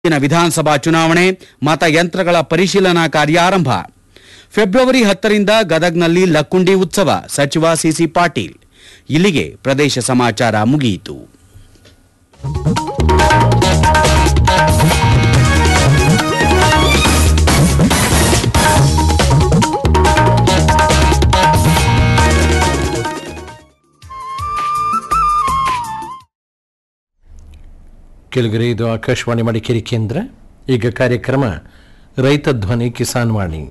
ಇಲ್ಲಿನ ವಿಧಾನಸಭಾ ಚುನಾವಣೆ ಮತಯಂತ್ರಗಳ ಪರಿಶೀಲನಾ ಕಾರ್ಯ ಆರಂಭ ಫೆಬ್ರವರಿ ಹತ್ತರಿಂದ ಗದಗ್ನಲ್ಲಿ ಲಕ್ಕುಂಡಿ ಉತ್ಸವ ಸಚಿವ ಸಿಸಿ ಪಾಟೀಲ್ ಇಲ್ಲಿಗೆ ಪ್ರದೇಶ ಸಮಾಚಾರ ಮುಗಿಯಿತು ಕೆಳಗರೆ ಇದು ಆಕಾಶವಾಣಿ ಮಡಿಕೇರಿ ಕೇಂದ್ರ ಈಗ ಕಾರ್ಯಕ್ರಮ ರೈತ ಧ್ವನಿ ಕಿಸಾನ್ ವಾಣಿ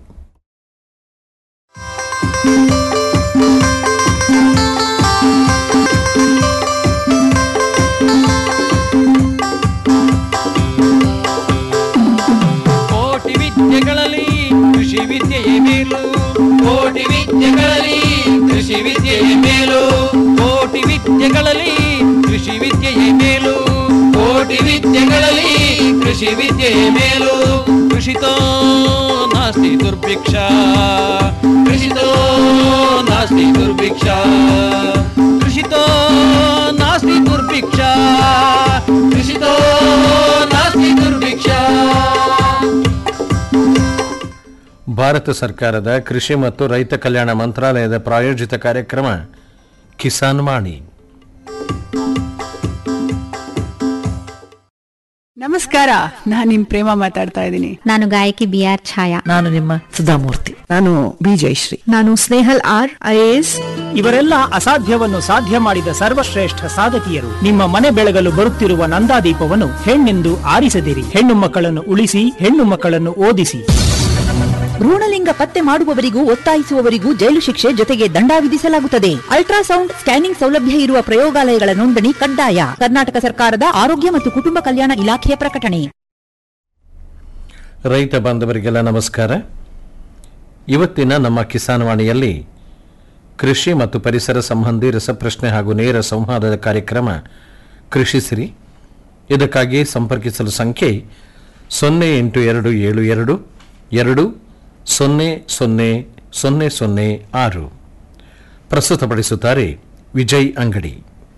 ಕೋಟಿ ವಿದ್ಯೆಗಳಲ್ಲಿ ಕೃಷಿ ವಿದ್ಯೆಯೇ ಮೇಲು ಕೋಟಿ ವಿದ್ಯೆಗಳಲ್ಲಿ ಕೃಷಿ ವಿದ್ಯೆಯೇ ಮೇಲು ಕೋಟಿ ವಿದ್ಯೆಗಳಲ್ಲಿ ಕೃಷಿ ವಿದ್ಯೆಯೇ ಮೇಲು ಕೋಟಿ ವಿದ್ಯೆಗಳಲ್ಲಿ ಕೃಷಿ ವಿದ್ಯೆಯೇ ಮೇಲು ಕೃಷಿತೋ ನಾಸ್ತಿ ದುರ್ಭಿಕ್ಷ ಕೃಷಿತೋ ನಾಸ್ತಿ ದುರ್ಭಿಕ್ಷ ಕೃಷಿತೋ ನಾಸ್ತಿ ದುರ್ಭಿಕ್ಷ ಕೃಷಿತೋ ನಾಸ್ತಿ ದುರ್ಭಿಕ್ಷ ಭಾರತ ಸರ್ಕಾರದ ಕೃಷಿ ಮತ್ತು ರೈತ ಕಲ್ಯಾಣ ಮಂತ್ರಾಲಯದ ಪ್ರಾಯೋಜಿತ ಕಾರ್ಯಕ್ರಮ ಕಿಸಾನ್ ವಾಣಿ ನಮಸ್ಕಾರ ನಾನ್ ನಿಮ್ ಪ್ರೇಮ ಮಾತಾಡ್ತಾ ಇದ್ದೀನಿ ನಾನು ಗಾಯಕಿ ಬಿ ಆರ್ ಛಾಯಾ ನಾನು ನಿಮ್ಮ ಸುಧಾಮೂರ್ತಿ ನಾನು ಬಿ ಜಯಶ್ರೀ ನಾನು ಸ್ನೇಹಲ್ ಆರ್ ಐ ಎಸ್ ಇವರೆಲ್ಲ ಅಸಾಧ್ಯವನ್ನು ಸಾಧ್ಯ ಮಾಡಿದ ಸರ್ವಶ್ರೇಷ್ಠ ಸಾಧಕಿಯರು ನಿಮ್ಮ ಮನೆ ಬೆಳಗಲು ಬರುತ್ತಿರುವ ನಂದಾದೀಪವನ್ನು ಹೆಣ್ಣೆಂದು ಆರಿಸದಿರಿ ಹೆಣ್ಣು ಮಕ್ಕಳನ್ನು ಉಳಿಸಿ ಹೆಣ್ಣು ಮಕ್ಕಳನ್ನು ಓದಿಸಿ ಭ್ರೂಣಲಿಂಗ ಪತ್ತೆ ಮಾಡುವವರಿಗೂ ಒತ್ತಾಯಿಸುವವರಿಗೂ ಜೈಲು ಶಿಕ್ಷೆ ಜೊತೆಗೆ ದಂಡ ವಿಧಿಸಲಾಗುತ್ತದೆ ಅಲ್ಟ್ರಾಸೌಂಡ್ ಸ್ಕ್ಯಾನಿಂಗ್ ಸೌಲಭ್ಯ ಇರುವ ಪ್ರಯೋಗಾಲಯಗಳ ನೋಂದಣಿ ಕಡ್ಡಾಯ ಕರ್ನಾಟಕ ಸರ್ಕಾರದ ಆರೋಗ್ಯ ಮತ್ತು ಕುಟುಂಬ ಕಲ್ಯಾಣ ಇಲಾಖೆಯ ಪ್ರಕಟಣೆ ರೈತ ಬಾಂಧವರಿಗೆಲ್ಲ ನಮಸ್ಕಾರ ಇವತ್ತಿನ ನಮ್ಮ ಕಿಸಾನ್ ವಾಣಿಯಲ್ಲಿ ಕೃಷಿ ಮತ್ತು ಪರಿಸರ ಸಂಬಂಧಿ ರಸಪ್ರಶ್ನೆ ಹಾಗೂ ನೇರ ಸಂವಾದದ ಕಾರ್ಯಕ್ರಮ ಕೃಷಿ ಸಿರಿ ಇದಕ್ಕಾಗಿ ಸಂಪರ್ಕಿಸಲು ಸಂಖ್ಯೆ ಸೊನ್ನೆ ಎಂಟು ಎರಡು ಏಳು ಎರಡು ಎರಡು ಸೊನ್ನೆ ಸೊನ್ನೆ ಸೊನ್ನೆ ಸೊನ್ನೆ ಆರು ಪ್ರಸ್ತುತಪಡಿಸುತ್ತಾರೆ ವಿಜಯ್ ಅಂಗಡಿ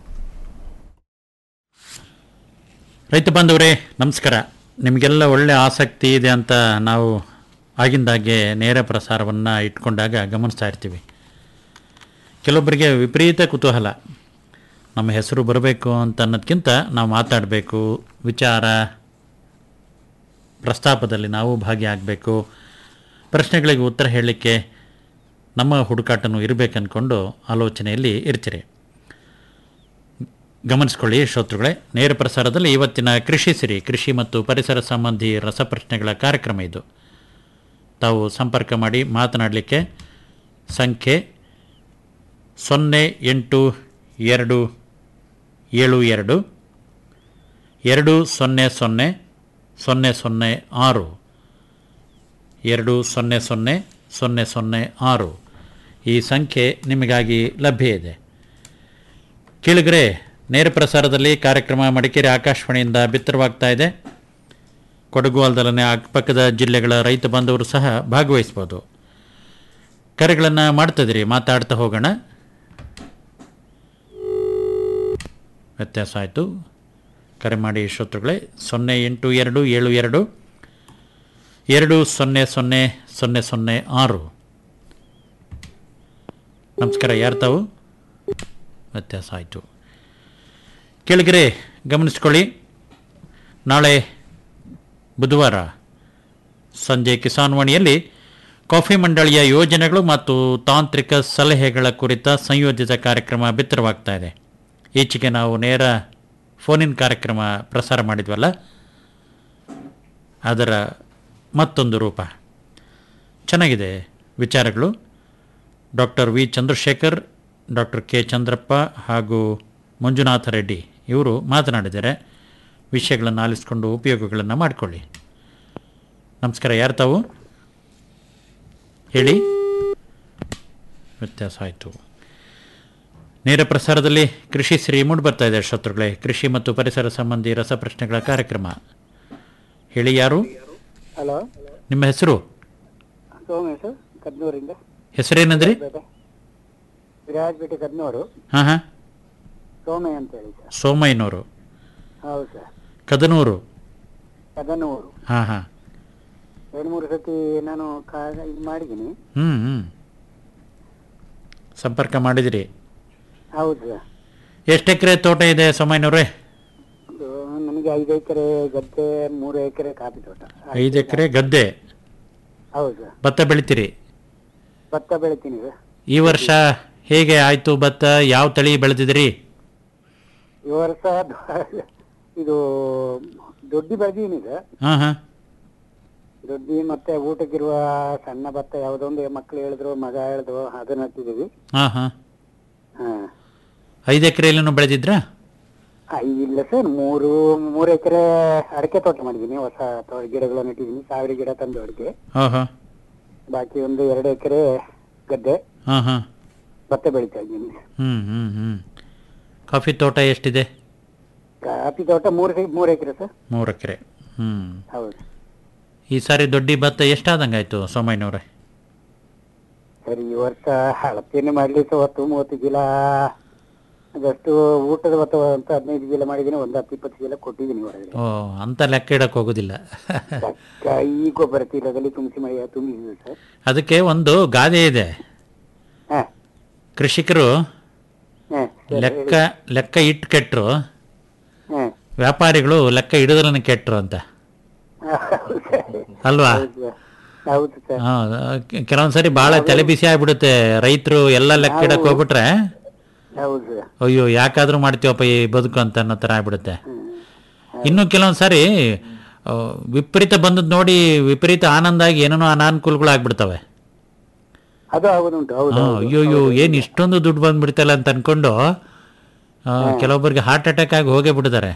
ರೈತ ಬಾಂಧವರೇ ನಮಸ್ಕಾರ ನಿಮಗೆಲ್ಲ ಒಳ್ಳೆ ಆಸಕ್ತಿ ಇದೆ ಅಂತ ನಾವು ಆಗಿಂದಾಗೆ ನೇರ ಪ್ರಸಾರವನ್ನು ಇಟ್ಕೊಂಡಾಗ ಗಮನಿಸ್ತಾ ಇರ್ತೀವಿ ಕೆಲವೊಬ್ಬರಿಗೆ ವಿಪರೀತ ಕುತೂಹಲ ನಮ್ಮ ಹೆಸರು ಬರಬೇಕು ಅಂತ ಅನ್ನೋದಕ್ಕಿಂತ ನಾವು ಮಾತಾಡಬೇಕು ವಿಚಾರ ಪ್ರಸ್ತಾಪದಲ್ಲಿ ನಾವು ಭಾಗಿಯಾಗಬೇಕು ಪ್ರಶ್ನೆಗಳಿಗೆ ಉತ್ತರ ಹೇಳಲಿಕ್ಕೆ ನಮ್ಮ ಹುಡುಕಾಟನೂ ಇರಬೇಕನ್ಕೊಂಡು ಆಲೋಚನೆಯಲ್ಲಿ ಇರ್ತೀರಿ ಗಮನಿಸ್ಕೊಳ್ಳಿ ಶ್ರೋತೃಗಳೇ ನೇರ ಪ್ರಸಾರದಲ್ಲಿ ಇವತ್ತಿನ ಕೃಷಿ ಸಿರಿ ಕೃಷಿ ಮತ್ತು ಪರಿಸರ ಸಂಬಂಧಿ ರಸಪ್ರಶ್ನೆಗಳ ಕಾರ್ಯಕ್ರಮ ಇದು ತಾವು ಸಂಪರ್ಕ ಮಾಡಿ ಮಾತನಾಡಲಿಕ್ಕೆ ಸಂಖ್ಯೆ ಸೊನ್ನೆ ಎಂಟು ಎರಡು ಏಳು ಎರಡು ಎರಡು ಸೊನ್ನೆ ಸೊನ್ನೆ ಸೊನ್ನೆ ಸೊನ್ನೆ ಆರು ಎರಡು ಸೊನ್ನೆ ಸೊನ್ನೆ ಸೊನ್ನೆ ಸೊನ್ನೆ ಆರು ಈ ಸಂಖ್ಯೆ ನಿಮಗಾಗಿ ಲಭ್ಯ ಇದೆ ಕೇಳಿದರೆ ನೇರ ಪ್ರಸಾರದಲ್ಲಿ ಕಾರ್ಯಕ್ರಮ ಮಡಿಕೇರಿ ಆಕಾಶವಾಣಿಯಿಂದ ಬಿತ್ತರವಾಗ್ತಾ ಇದೆ ಕೊಡಗು ಅಲ್ದಲನೆ ಅಕ್ಕಪಕ್ಕದ ಜಿಲ್ಲೆಗಳ ರೈತ ಬಾಂಧವರು ಸಹ ಭಾಗವಹಿಸ್ಬೋದು ಕರೆಗಳನ್ನು ಮಾಡ್ತಿದ್ದೀರಿ ಮಾತಾಡ್ತಾ ಹೋಗೋಣ ವ್ಯತ್ಯಾಸ ಆಯಿತು ಕರೆ ಮಾಡಿ ಶ್ರೋತೃಗಳೇ ಸೊನ್ನೆ ಎಂಟು ಎರಡು ಏಳು ಎರಡು ಎರಡು ಸೊನ್ನೆ ಸೊನ್ನೆ ಸೊನ್ನೆ ಸೊನ್ನೆ ಆರು ನಮಸ್ಕಾರ ಯಾರು ತಾವು ವ್ಯತ್ಯಾಸ ಆಯಿತು ಕೆಳಗರೆ ಗಮನಿಸ್ಕೊಳ್ಳಿ ನಾಳೆ ಬುಧವಾರ ಸಂಜೆ ಕಿಸಾನ್ ವಾಣಿಯಲ್ಲಿ ಕಾಫಿ ಮಂಡಳಿಯ ಯೋಜನೆಗಳು ಮತ್ತು ತಾಂತ್ರಿಕ ಸಲಹೆಗಳ ಕುರಿತ ಸಂಯೋಜಿತ ಕಾರ್ಯಕ್ರಮ ಬಿತ್ತರವಾಗ್ತಾ ಇದೆ ಈಚೆಗೆ ನಾವು ನೇರ ಫೋನಿನ್ ಕಾರ್ಯಕ್ರಮ ಪ್ರಸಾರ ಮಾಡಿದ್ವಲ್ಲ ಅದರ ಮತ್ತೊಂದು ರೂಪ ಚೆನ್ನಾಗಿದೆ ವಿಚಾರಗಳು doctor V Chandrashekhar doctor K Chandrappa ಹಾಗೂ ಮಂಜುನಾಥ ರೆಡ್ಡಿ ಇವರು ಮಾತನಾಡಿದ್ದಾರೆ ವಿಷಯಗಳನ್ನು ಆಲಿಸ್ಕೊಂಡು ಉಪಯೋಗಗಳನ್ನು ಮಾಡಿಕೊಳ್ಳಿ ನಮಸ್ಕಾರ ಯಾರು ತಾವು ಹೇಳಿ ವ್ಯತ್ಯಾಸ ಆಯಿತು ನೇರ ಪ್ರಸಾರದಲ್ಲಿ ಕೃಷಿ ಶ್ರೀ ಮೂಡಿ ಬರ್ತಾ ಇದೆ ಶತ್ರುಗಳೇ ಕೃಷಿ ಮತ್ತು ಪರಿಸರ ಸಂಬಂಧಿ ರಸಪ್ರಶ್ನೆಗಳ ಕಾರ್ಯಕ್ರಮ ಹೇಳಿ ಯಾರು ಹಲೋ ನಿಮ್ಮ ಹೆಸರು ಸೋಮೇಶ್ ಕದ್ನೂರಿಂದ ಹೆಸರೇನಂದ್ರಿ ವಿರಾಜಪೇಟೆ ಕದ್ನೂರು ಹಾಂ ಹಾಂ ಸೋಮೆ ಅಂತ ಹೇಳಿ ಸರ್ ಸೋಮಯ್ಯನವರು ಹೌದು ಸರ್ ಕದನೂರು ಕದನೂರು ಹಾಂ ಹಾಂ ಎರಡು ಮೂರು ಸತಿ ನಾನು ಕಾ ಇದು ಮಾಡಿದ್ದೀನಿ ಹ್ಞೂ ಹ್ಞೂ ಸಂಪರ್ಕ ಮಾಡಿದಿರಿ ಹೌದು ಸರ್ ಎಷ್ಟು ಎಕರೆ ತೋಟ ಇದೆ ಸೋಮಯ್ಯನವ್ರೆ ಇದು ನನಗೆ ಐದು ಎಕರೆ ಗದ್ದೆ ಮೂರು ಎಕರೆ ಕಾಫಿ ತೋಟ ಐದು ಎಕರೆ ಗದ್ದೆ ಹೌದು ಸರ್ ಭತ್ತ ಬೆಳಿತೀರಿ ಭತ್ತ ಬೆಳಿತೀನಿ ಸರ್ ಈ ವರ್ಷ ಹೇಗೆ ಆಯಿತು ಭತ್ತ ಯಾವ ತಳಿ ಬೆಳೆದಿದ್ರಿ ಈ ವರ್ಷ ದ- ಇದು ದೊಡ್ಡಿ ಬೆಳೆದೀನಿ ಸರ್ ಹಾಂ ಹಾಂ ದೊಡ್ಡಿ ಮತ್ತೆ ಊಟಕ್ಕಿರುವ ಸಣ್ಣ ಭತ್ತ ಯಾವುದೋ ಒಂದು ಮಕ್ಕಳು ಹೇಳಿದ್ರು ಮಗ ಹೇಳಿದ್ರು ಅದನ್ನ ಹತ್ತಿದೀವಿ ಹಾಂ ಹಾಂ ಹಾ ಐದು ಎಕರೆಯಲ್ಲೂ ಬೆಳೆದಿದ್ರಾ ಆ, ಇಲ್ಲ ಸರ್ ಮೂರು ಮೂರು ಎಕರೆ ಅಡಿಕೆ ತೋಟ ಮಾಡಿದ್ದೀನಿ ಹೊಸ ತೋ- ಗಿಡಗಳನ್ನು ನೆಟ್ಟಿದ್ದೀನಿ ಸಾವಿರ ಗಿಡ ತಂದು ಅಡಿಕೆ ಹಾಂ ಹಾಂ ಬಾಕಿ ಒಂದು ಎರಡು ಎಕರೆ ಗದ್ದೆ ಹಾಂ ಹಾಂ ಭತ್ತ ಬೆಳಿತಾ ಇದ್ದೀನಿ ಹ್ಞೂ ಹ್ಞೂ ಹ್ಞೂ ಕಾಫಿ ತೋಟ ಎಷ್ಟಿದೆ ಕಾಫಿ ತೋಟ ಮೂರು ಎ- ಮೂರು ಎಕರೆ ಸರ್ ಮೂರು ಎಕರೆ ಹ್ಞೂ ಹೌದು ಈ ಸಾರಿ ದೊಡ್ಡಿ ಭತ್ತ ಎಷ್ಟಾದಂಗಾಯ್ತು ಸೋಮಯ್ಯನವ್ರೆ ಸರ್ ಈ ವರ್ಷ ಅಳತೆಯನ್ನು ಮಾಡ್ಲಿಕ್ಕೆ ಹೊತ್ತು ಮೂವತ್ತು ಚೀಲ ಅದಷ್ಟು ಊಟದ ಭತ್ತ ಅಂತ ಹದಿನೈದು ಚೀಲ ಮಾಡಿದ್ದೀನಿ ಒಂದು ಹತ್ತು ಇಪ್ಪತ್ತು ಚೀಲ ಕೊಟ್ಟಿದ್ದೀನಿ ಹೊರಗಡೆ ಓ ಅಂತ ಲೆಕ್ಕ ಇಡಕ್ಕೆ ಹೋಗೋದಿಲ್ಲ ಕ- ಈ ಗೊಬ್ಬರ ಚೀಲದಲ್ಲಿ ತುಂಬಿಸಿ ಮೈ ತುಂಬಿಸಿದೆ ಸರ್ ಅದಕ್ಕೆ ಒಂದು ಗಾದೆ ಇದೆ ಹಾ ಕೃಷಿಕರು ಹಾ ಲೆಕ್ಕ ಲೆಕ್ಕ ಇಟ್ಟು ಕೆಟ್ಟರು ಹಾ ವ್ಯಾಪಾರಿಗಳು ಲೆಕ್ಕ ಹಿಡಿದ್ರನ್ನ ಕೆಟ್ಟರು ಅಂತ ಹೌದು ಸರ್. ಅಲ್ವಾ ಹೌದು ಸರ್. ಹೌದು ಸರ್ ಹಾ, ಕೆ- ಕೆಲವೊಂದ್ ಸರಿ ಬಹಳ ತಲೆ ಬಿಸಿ ಆಗ್ಬಿಡುತ್ತೆ ರೈತರು ಎಲ್ಲ ಲೆಕ್ಕ ಇಡಕ್ ಹೋಗ್ಬಿಟ್ರೆ ಹೌದು ಸರ್ ಅಯ್ಯೋ ಯಾಕಾದ್ರೂ ಮಾಡ್ತೀವಪ್ಪ ಈ ಬದುಕು ಅಂತ ಅನ್ನೋ ತರ ಆಗ್ಬಿಡುತ್ತೆ ಇನ್ನು ಕೆಲವೊಂದ್ ಸಾರಿ ಆ, ವಿಪರೀತ ಬಂದದ್ ನೋಡಿ ವಿಪರೀತ ಆನಂದ ಆಗಿ ಏನೇನೋ ಅನಾನುಕೂಲಗಳು ಆಗ್ಬಿಡ್ತವೆ ಅದು ಹೌದುಂಟು ಹೌದು ಹಾ, ಹೌದು. ಅಯ್ಯೋ ಅಯ್ಯೋ ಏನ್ ಇಷ್ಟೊಂದು ದುಡ್ಡು ಬಂದ್ಬಿಡ್ತಲ್ಲ ಅಂತ ಅನ್ಕೊಂಡು ಆ, ಕೆಲವೊಬ್ಬರಿಗೆ ಹಾರ್ಟ್ ಅಟ್ಯಾಕ್ ಆಗಿ ಹೋಗೇ ಬಿಟ್ಟಿದ್ದಾರೆ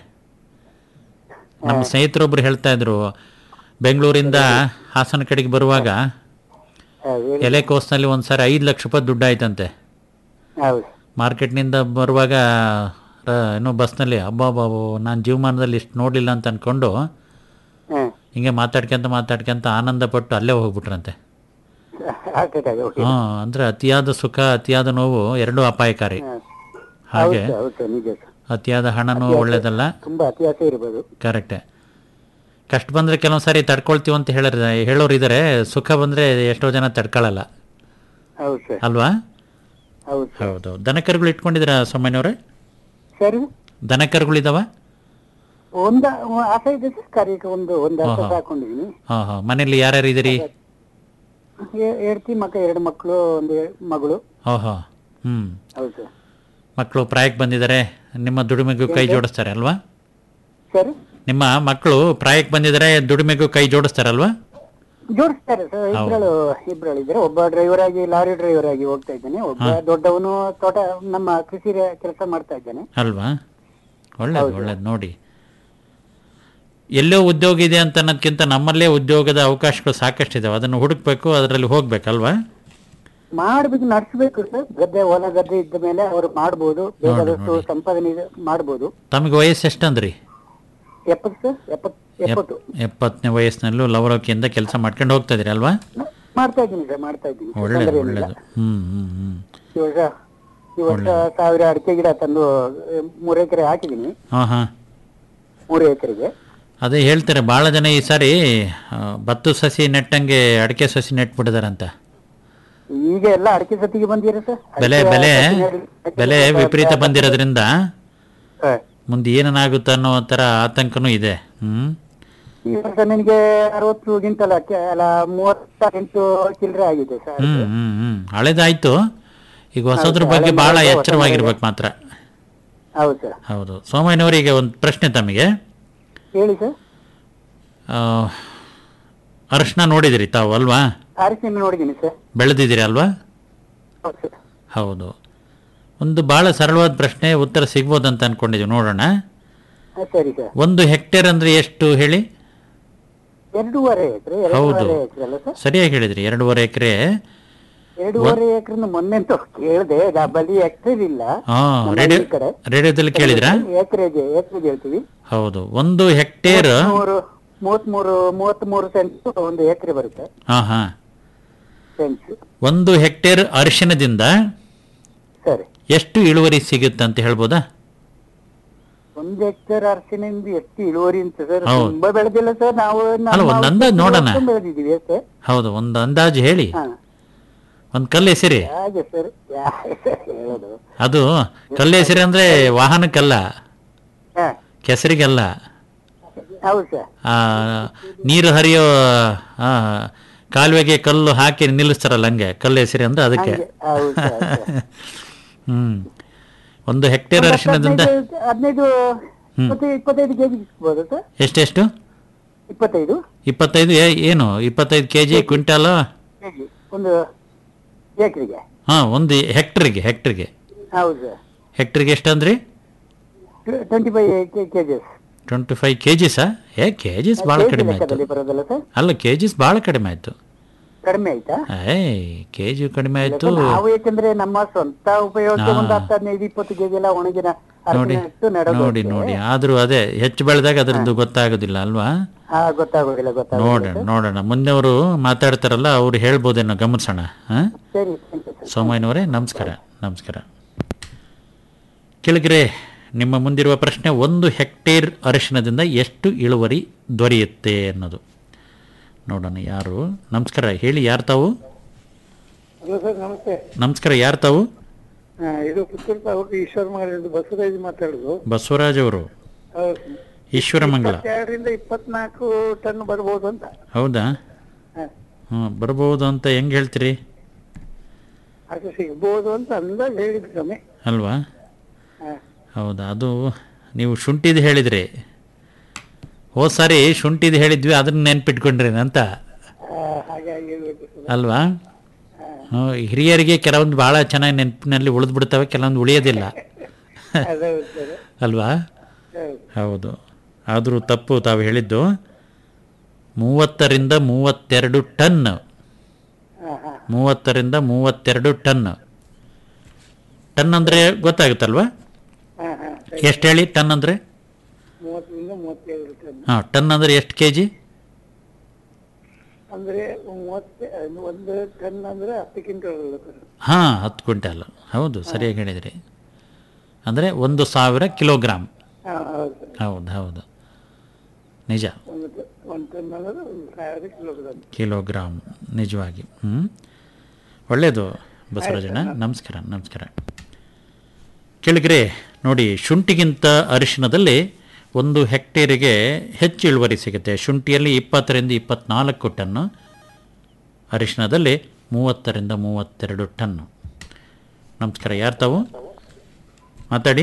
ನಮ್ಮ ಸ್ನೇಹಿತರೊಬ್ರು ಹೇಳ್ತಾ ಇದ್ರು ಬೆಂಗಳೂರಿಂದ ಹಾಸನ ಕಡೆಗೆ ಬರುವಾಗ ಹಾ, ಹೇಳಿ. ಎಲೆಕೋಸ್ನಲ್ಲಿ ಒಂದ್ಸಾರಿ ಐದು ಲಕ್ಷ ರೂಪಾಯಿ ದುಡ್ಡು ಆಯ್ತಂತೆ ಹೌದು ಮಾರ್ಕೆಟ್ನಿಂದ ಬರುವಾಗ ರ- ಏನೋ ಬಸ್ನಲ್ಲಿ ಅಬ್ಬಾ ಬಾಬು ನಾನು ಜೀವಮಾನದಲ್ಲಿ ಇಷ್ಟು ನೋಡಲಿಲ್ಲ ಅಂತ ಅನ್ಕೊಂಡು ಹಾ ಹಿಂಗೆ ಮಾತಾಡ್ಕೊಂತ ಮಾತಾಡ್ಕೊಂತ ಆನಂದ ಪಟ್ಟು ಅಲ್ಲೇ ಹೋಗ್ಬಿಟ್ರಂತೆ ಹಾರ್ಟ್ ಅಟ್ಯಾಕ್ ಹಾಂ ಅಂದರೆ ಅತಿಯಾದ ಸುಖ ಅತಿಯಾದ ನೋವು ಎರಡೂ ಅಪಾಯಕಾರಿ ಹಾಗೆ ಹೌದು ಹೌದು ಸರ್ ನಿಜ ಸರ್ ಅತಿಯಾದ ಹಣನೂ ಒಳ್ಳೇದಲ್ಲ ತುಂಬಾ ಅತಿಯಾಸೆ ಇರ್ಬೋದು ಕರೆಕ್ಟೆ ಕಷ್ಟ ಬಂದರೆ ಕೆಲವೊಂದು ಸಾರಿ ತಡ್ಕೊಳ್ತೀವಿ ಅಂತ ಹೇಳೋರು ಹೇಳೋರು ಇದ್ದಾರೆ ಸುಖ ಬಂದರೆ ಎಷ್ಟೋ ಜನ ತಡ್ಕೊಳ್ಳಲ್ಲ ಹೌದು ಸರ್ ಅಲ್ವಾ ಹೌದು ಸರ್ ಹೌದು ದನಕರುಗಳು ಇಟ್ಕೊಂಡಿದ್ದೀರಾ ಸೊಮ್ಮನವ್ರೆ ಸರಿ ದನಕರುಗಳಿದಾವ ಒಂದ ಆಸೆ ಇದೆ ಸರ್ ಕರೀಕೆ ಒಂದು ಒಂದು ಹತ್ತು ಆಹಾ. ಸಾಕೊಂಡಿದ್ದೀನಿ ಹಾಂ ಹಾಂ ಮನೇಲಿ ಯಾರ್ಯಾರು ಇದ್ದೀರಿ ಹೆಡ್ತಿ ಮಕ್ಕ ಎರಡು ಮಕ್ಕಳು ಒಂದು ಎ- ಮಗಳು ಹಾಂ ಹಾಂ ಹ್ಞೂ ಹೌದು ಸರ್ ಮಕ್ಕಳು ಪ್ರಾಯಕ್ಕೆ ಬಂದಿದ್ದಾರೆ ನಿಮ್ಮ ದುಡಿಮೆಗೂ ಕೈ ಜೋಡಿಸ್ತಾರೆ ಅಲ್ವಾ ಸರಿ ನಿಮ್ಮ ಮಕ್ಕಳು ಪ್ರಾಯಕ್ಕೆ ಬಂದಿದ್ದಾರೆ ದುಡಿಮೆಗೂ ಕೈ ಜೋಡಿಸ್ತಾರಲ್ವಾ ಜೋಡಿಸ್ತಾರೆ ಸರ್ ಇಬ್ರಳು ಇಬ್ರಳು ಇದ್ದಾರೆ ಒಬ್ಬ ಡ್ರೈವರ್ ಆಗಿ ಲಾರಿ ಡ್ರೈವರ್ ಆಗಿ ಹೋಗ್ತಾ ಇದ್ದಾನೆ ಒಬ್ಬ ದೊಡ್ಡವನು ತೋಟ ನಮ್ಮ ಕೃಷಿ ಕೆಲಸ ಮಾಡ್ತಾ ಇದ್ದಾನೆ ಅಲ್ವಾ ಒಳ್ಳೇದು ಒಳ್ಳೇದು ನೋಡಿ ಎಲ್ಲೋ ಉದ್ಯೋಗ ಇದೆ ಅಂತ ಅನ್ನೋದಕ್ಕಿಂತ ನಮ್ಮಲ್ಲೇ ಉದ್ಯೋಗದ ಅವಕಾಶಗಳು ಸಾಕಷ್ಟಿದಾವೆ ಅದನ್ನು ಹುಡುಕ್ಬೇಕು ಅದರಲ್ಲಿ ಹೋಗ್ಬೇಕಲ್ವಾ ಮಾಡ್ಬೇಕು ನಡ್ಸ್ಬೇಕು ಸರ್ ಗದ್ದೆ ಹೊಲ ಗದ್ದೆ ಇದ್ದ ಮೇಲೆ ಅವ್ರು ಮಾಡ್ಬೋದು ಬೇಕಾದಷ್ಟು ನೋಡಿ. ಸಂಪಾದನೆ ಇದೆ- ಮಾಡ್ಬೋದು ತಮಗೆ ವಯಸ್ಸು ಎಷ್ಟಂದ್ರಿ ಎಪ್ಪತ್ತು ಸರ್ ಎಪ್ಪತ್ತು ಎಪ್ಪತ್ತು ಎಪ್ಪತ್ತನೇ ವಯಸ್ಸಿನಲ್ಲೂ ಲವಲೋಕಿಯಿಂದ ಕೆಲಸ ಮಾಡ್ಕೊಂಡು ಹೋಗ್ತಾ ಇದೀರಿ ಅಲ್ವಾ ಮಾಡ್ತಾ ಇದ್ದೀನಿ ಸರ್ ಮಾಡ್ತಾ ಇದ್ದೀನಿ ಒಳ್ಳೇದು ತೊಂದ್ರೆ ಏನಿಲ್ಲ. ಒಳ್ಳೇದು ಹ್ಞೂ ಹ್ಞೂ ಹ್ಞೂ ಈ ವರ್ಷ ಈ ವರ್ಷ ಸಾವಿರ ಅಡಿಕೆ ಗಿಡ ತಂದು ಆ, ಮೂರು ಎಕರೆ ಹಾಕಿದ್ದೀನಿ ಹಾಂ ಹಾಂ ಮೂರು ಎಕರೆಗೆ ಅದೇ ಹೇಳ್ತಾರೆ ಭಾಳ ಜನ ಈ ಸಾರಿ ಆ, ಭತ್ತದ ಸಸಿ ನೆಟ್ಟಂಗೆ ಅಡಿಕೆ ಸಸಿ ನೆಟ್ಬಿಟ್ಟಿದಾರಂತ ಈಗ ಎಲ್ಲ ಅಡಿಕೆ ಸತಿಗೆ ಬಂದಿರ ಸರ್ ಬೆಲೆ ಅಡಿಕೆ ಬೆಲೆ ಸಸಿ ನೆಡ್ಲಿ- ಬೆಲೆ ವಿಪರೀತ ಬಂದಿರೋದ್ರಿಂದ ಹಾ. ಮುಂದೆ ಏನೇನಾಗುತ್ತೆ ಅನ್ನೋ ಥರ ಆತಂಕನೂ ಇದೆ ಹ್ಞೂ ಈ ವರ್ಷ ನನಗೆ ಅರವತ್ತು ಕ್ವಿಂಟಲ್ ಅಕ್ಕಿ ಅಲ್ಲ ಮೂವತ್ತ ಎಂಟು ಚಿಲ್ಲರೆ ಆಗಿದೆ ಸರ್ ಹ್ಞೂ ಹ್ಞೂ ಹ್ಞೂ ಹಳೇದಾಯ್ತು ಈಗ ಹೊಸದ್ರ ಬಗ್ಗೆ ಭಾಳ ಎಚ್ಚರವಾಗಿರ್ಬೇಕು ಮಾತ್ರ ಹೌದು ಸರ್ ಹೌದು ಸೋಮಯ್ಯನವರಿಗೆ ಒಂದು ಪ್ರಶ್ನೆ ತಮಗೆ ಹೇಳಿ ಸರ್ ಆ, ಅರಿಶಿನ ನೋಡಿದಿರಿ ತಾವು ಅಲ್ವಾ ಅರಿಶಿನ ನೋಡಿದ್ದೀನಿ ಸರ್ ಬೆಳೆದಿದ್ದೀರಿ ಅಲ್ವಾ ಹೌದು ಸರ್ ಹೌದು ಒಂದು ಭಾಳ ಸರಳವಾದ ಪ್ರಶ್ನೆ ಉತ್ತರ ಸಿಗ್ಬೋದು ಅಂತ ಅನ್ಕೊಂಡಿದ್ದೀವಿ ನೋಡೋಣ ಹಾ, ಸರಿ ಸರ್ ಒಂದು ಹೆಕ್ಟೇರ್ ಅಂದರೆ ಎಷ್ಟು ಹೇಳಿ ಎರಡೂವರೆ ಎಕರೆ ಹೌದು ಎರಡೂವರೆ ಎಕರೆ ಅಲ್ಲ ಸರ್ ಸರಿಯಾಗಿ ಹೇಳಿದ್ರಿ ಎರಡೂವರೆ ಎಕರೆ ಎರಡೂವರೆ ಎಕರೆ ಮೊನ್ನೆ ಅಂತ ಕೇಳಿದೆ ಬಲಿ ಎಕರೆ ಇಲ್ಲ ಹಾಂ ನಮ್ಮ ರೇಡಿಯೋ ಈ ಕಡೆ ರೇಡಿಯೋದಲ್ಲಿ ಕೇಳಿದ್ರಾ ಎಕರೆಗೆ ಎಕರೆಗೆ ಹೇಳ್ತೀವಿ ಹೌದು ಒಂದು ಹೆಕ್ಟೇರ್ ಮೂರು ಮೂವತ್ಮೂರು ಮೂವತ್ಮೂರು ಸೆಂಟ್ ಒಂದು ಎಕರೆ ಬರುತ್ತೆ ಹಾಂ ಹಾಂ ಸೆಂಟ್ಸ್ ಒಂದು ಹೆಕ್ಟೇರ್ ಅರಿಶಿನದಿಂದ ಸರಿ ಎಷ್ಟು ಇಳುವರಿ ಸಿಗುತ್ತೆ ಅಂತ ಹೇಳ್ಬೋದಾ ಒಂದ್ ಹೆಕ್ಟೇರ್ ಅರಸಿನಿಂದ ಎಷ್ಟು ಇಳುವರಿ ಅಂತ ಸರ್ ಹೌದು. ತುಂಬಾ ಬೆಳೆದಿಲ್ಲ ಸರ್ ನಾವು ಅಲ್ಲ, ಒಂದ್ ಅಂದಾಜ್ ನೋಡೋಣ. ಬೆಳೆದಿದ್ದೀವಿ ಅಷ್ಟೇ ಹೌದು ಒಂದು ಅಂದಾಜು ಹೇಳಿ ಹಾ ಒಂದು ಕಲ್ಲು ಹೆಸರಿ ಹಾಗೆ ಸರ್ ಹೇಳೋದು ಅದು ಕಲ್ಲು ಹೆಸರಿ ಅಂದ್ರೆ ವಾಹನಕ್ಕಲ್ಲ ಹಾ ಕೆಸರಿಗೆಲ್ಲ ಹೌದು ಸರ್ ಆ, ನೀರು ಹರಿಯೋ ಆ, ಕಾಲುವೆಗೆ ಕಲ್ಲು ಹಾಕಿ ನಿಲ್ಲಿಸ್ತಾರಲ್ಲ ಹಂಗೆ ಕಲ್ಲು ಹೆಸರಿ ಅಂದ್ರೆ ಅದಕ್ಕೆ ಹಂಗೆ, ಹೌದು ಸರ್, ಹೌದು ಹ್ಮ್ ಒಂದು ಹೆಕ್ಟೇರ್ ಅರಿಶಿಣದಿಂದ ಹದಿನೈದು ಹದಿನೈದು ಇಪ್ಪತ್ತೈದು ಇಪ್ಪತ್ತೈದು ಕೆಜಿ ಸಿಗ್ಬೋದು ಸರ್ ಎಷ್ಟೆಷ್ಟು ಇಪ್ಪತ್ತೈದು ಇಪ್ಪತ್ತೈದು ಏ- ಏನು ಇಪ್ಪತ್ತೈದು ಕೆ ಜಿ ಕ್ವಿಂಟಾಲು ಕೆಜಿ ಒಂದು ಏಕರಿಗೆ ಹಾಂ ಒಂದು ಹೆಕ್ಟ್ರಿಗೆ ಹೆಕ್ಟ್ರಿಗೆ ಹೌದು ಸರ್ ಹೆಕ್ಟ್ರಿಗೆ ಎಷ್ಟಂದ್ರಿ twenty five kgs twenty five ಕೆ ಜಿಸಾ ಏ ಕೆ ಜಿಸ್ ಭಾಳ ಕಡಿಮೆ ಆಯಿತು ಲೆಕ್ಕದಲ್ಲಿ ಬರೋದಲ್ಲ ಸರ್ ಅಲ್ಲ ಕೆ ಜಿಸ್ ಭಾಳ ಕಡಿಮೆ ಆಯಿತು ಕಡಿಮೆ ಆಯ್ತಾ ಏಯ್ ಕೆ ಜಿ ಕಡಿಮೆ ಆಯಿತು ನಾವು ಯಾಕಂದ್ರೆ ನಮ್ಮ ಸ್ವಂತ ಉಪಯೋಗಕ್ಕೆ ಹಾ. ಒಂದು ಹತ್ತು ಹದಿನೈದು ಇಪ್ಪತ್ತು ಕೆಜಿ ಎಲ್ಲ ಒಣಗಿನ ನೋಡಿ ಅರಸಿನ ಇಟ್ಟು ನೆಡೋದು ನೋಡಿ ಅಷ್ಟೇ. ನೋಡಿ ಆದರೂ ಅದೇ ಹೆಚ್ಚು ಬೆಳೆದಾಗ ಅದರದ್ದು ಗೊತ್ತಾಗೋದಿಲ್ಲ ಅಲ್ವಾ ಹಾ ಗೊತ್ತಾಗೋದಿಲ್ಲ ಗೊತ್ತಾಗೋದಿಲ್ಲ ನೋಡೋಣ ನೋಡೋಣ ಮುಂದೆವರು ಮಾತಾಡ್ತಾರಲ್ಲ ಅವ್ರು ಹೇಳ್ಬೋದೇನೋ ಗಮನಿಸೋಣ ಹಾಂ ಸರಿ thank you, sir. ಸೋಮಯ್ಯನವರೇ ನಮಸ್ಕಾರ ನಮಸ್ಕಾರ ಕೆಳಗರೆ ನಿಮ್ಮ ಮುಂದಿರುವ ಪ್ರಶ್ನೆ ಒಂದು ಹೆಕ್ಟೇರ್ ಅರಿಶಿಣದಿಂದ ಎಷ್ಟು ಇಳುವರಿ ದೊರೆಯುತ್ತೆ ಅನ್ನೋದು ನೋಡೋಣ ಯಾರು ನಮಸ್ಕಾರ ಹೇಳಿ ಯಾರು ತಾವು ಹಲೋ ಸರ್ ನಮಸ್ತೆ ನಮಸ್ಕಾರ ಯಾರು ತಾವು ಆ, ಇದು ಪುತ್ತೂರು ತಾಲೂಕು ಈಶ್ವರ ಮಗಳಿಂದ ಬಸವರಾಜ್ ಮಾತಾಡುದು ಬಸವರಾಜ್ ಅವರು ಹೌದು. ಈಶ್ವರಮಂಗಲ ಇಪ್ಪತ್ತೆರಡರಿಂದ ಇಪ್ಪತ್ನಾಲ್ಕು ಟನ್ ಬರ್ಬೋದು ಅಂತ ಹೌದಾ ಹಾ. ಹ್ಞೂ ಬರ್ಬೋದು ಅಂತ ಹೆಂಗೆ ಹೇಳ್ತೀರಿ ಅದು ಸಿಗ್ಬೋದು ಅಂತ ಅಂದಾಜು ಹೇಳಿದ್ರು ಕಮ್ಮಿ ಅಲ್ವಾ ಹಾ. ಹೌದಾ ಅದು ನೀವು ಶುಂಠಿದು ಹೇಳಿದ್ರಿ ಹೋದ ಸಾರಿ ಶುಂಠಿದು ಹೇಳಿದ್ವಿ ಅದನ್ನ ನೆನ್ಪಿಟ್ಕೊಂಡ್ರಿ ಅಂತ ಆ, ಹಾಗಾಗಿ ಇರ್ಬೇಕು ಸರ್. ಅಲ್ವಾ ಹ್ಮ್, ಹಿರಿಯರಿಗೆ ಕೆಲವೊಂದು ಭಾಳ ಚೆನ್ನಾಗಿ ನೆನಪಿನಲ್ಲಿ ಉಳಿದು ಬಿಡ್ತವೆ ಕೆಲವೊಂದು ಉಳಿಯೋದಿಲ್ಲ ಅದೇ ಸರ್. ಅಲ್ವಾ ಹೌದು. ಹೌದು ಆದರೂ ತಪ್ಪು ತಾವು ಹೇಳಿದ್ದು ಮೂವತ್ತರಿಂದ ಮೂವತ್ತೆರಡು ಟನ್ ಹಾ, ಹಾ. ಮೂವತ್ತರಿಂದ ಮೂವತ್ತೆರಡು ಟನ್ ಟನ್ ಅಂದರೆ ಗೊತ್ತಾಗುತ್ತಲ್ವಾ ಹಾ, ಹಾ. ಸರಿ. ಎಷ್ಟು ಹೇಳಿ ಟನ್ ಅಂದರೆ ಮೂವತ್ತರಿಂದ ಮೂವತ್ತೇಳು ಟನ್ ಹಾಂ ಟನ್ ಅಂದರೆ ಎಷ್ಟು ಕೆ ಜಿ ಅಂದ್ರೆ ಮೂವತ್ತೆ ಒಂದು ಟನ್ ಅಂದ್ರೆ ಹತ್ತು ಕ್ವಿಂಟಲ್ ಅಲ್ಲ ಸರ್ ಹಾಂ ಹತ್ತು ಕ್ವಿಂಟಾಲ್ ಹೌದು ಸರಿಯಾಗಿ ಹೇಳಿದ್ರಿ ಅಂದರೆ ಒಂದು ಸಾವಿರ ಕಿಲೋಗ್ರಾಮ್ ಹಾ, ಹೌದು ಸರ್ ಹೌದು ಹೌದು ನಿಜ ಒಂದು ಟ- ಒಂದು ಟನ್ ಅಂದ್ರೆ ಒಂದು ಸಾವಿರ ಕಿಲೋಗ್ರಾಮ್ ಕಿಲೋಗ್ರಾಮ್ ನಿಜವಾಗಿ ಹ್ಞೂ ಒಳ್ಳೆಯದು ಬಸವರಾಜಣ್ಣ ನಮಸ್ಕಾರ ನಮಸ್ಕಾರ ಕೆಳಗರೆ ನೋಡಿ ಶುಂಠಿಗಿಂತ ಅರಿಶಿಣದಲ್ಲಿ ಒಂದು ಹೆಕ್ಟೇರಿಗೆ ಹೆಚ್ಚು ಇಳುವರಿ ಸಿಗುತ್ತೆ ಶುಂಠಿಯಲ್ಲಿ ಇಪ್ಪತ್ತರಿಂದ ಇಪ್ಪತ್ನಾಲ್ಕು ಟನ್ನು ಅರಿಶಿಣದಲ್ಲಿ ಮೂವತ್ತರಿಂದ ಮೂವತ್ತೆರಡು ಟನ್ನು ನಮಸ್ಕಾರ ಯಾರು ತಾವು ಮಾತಾಡಿ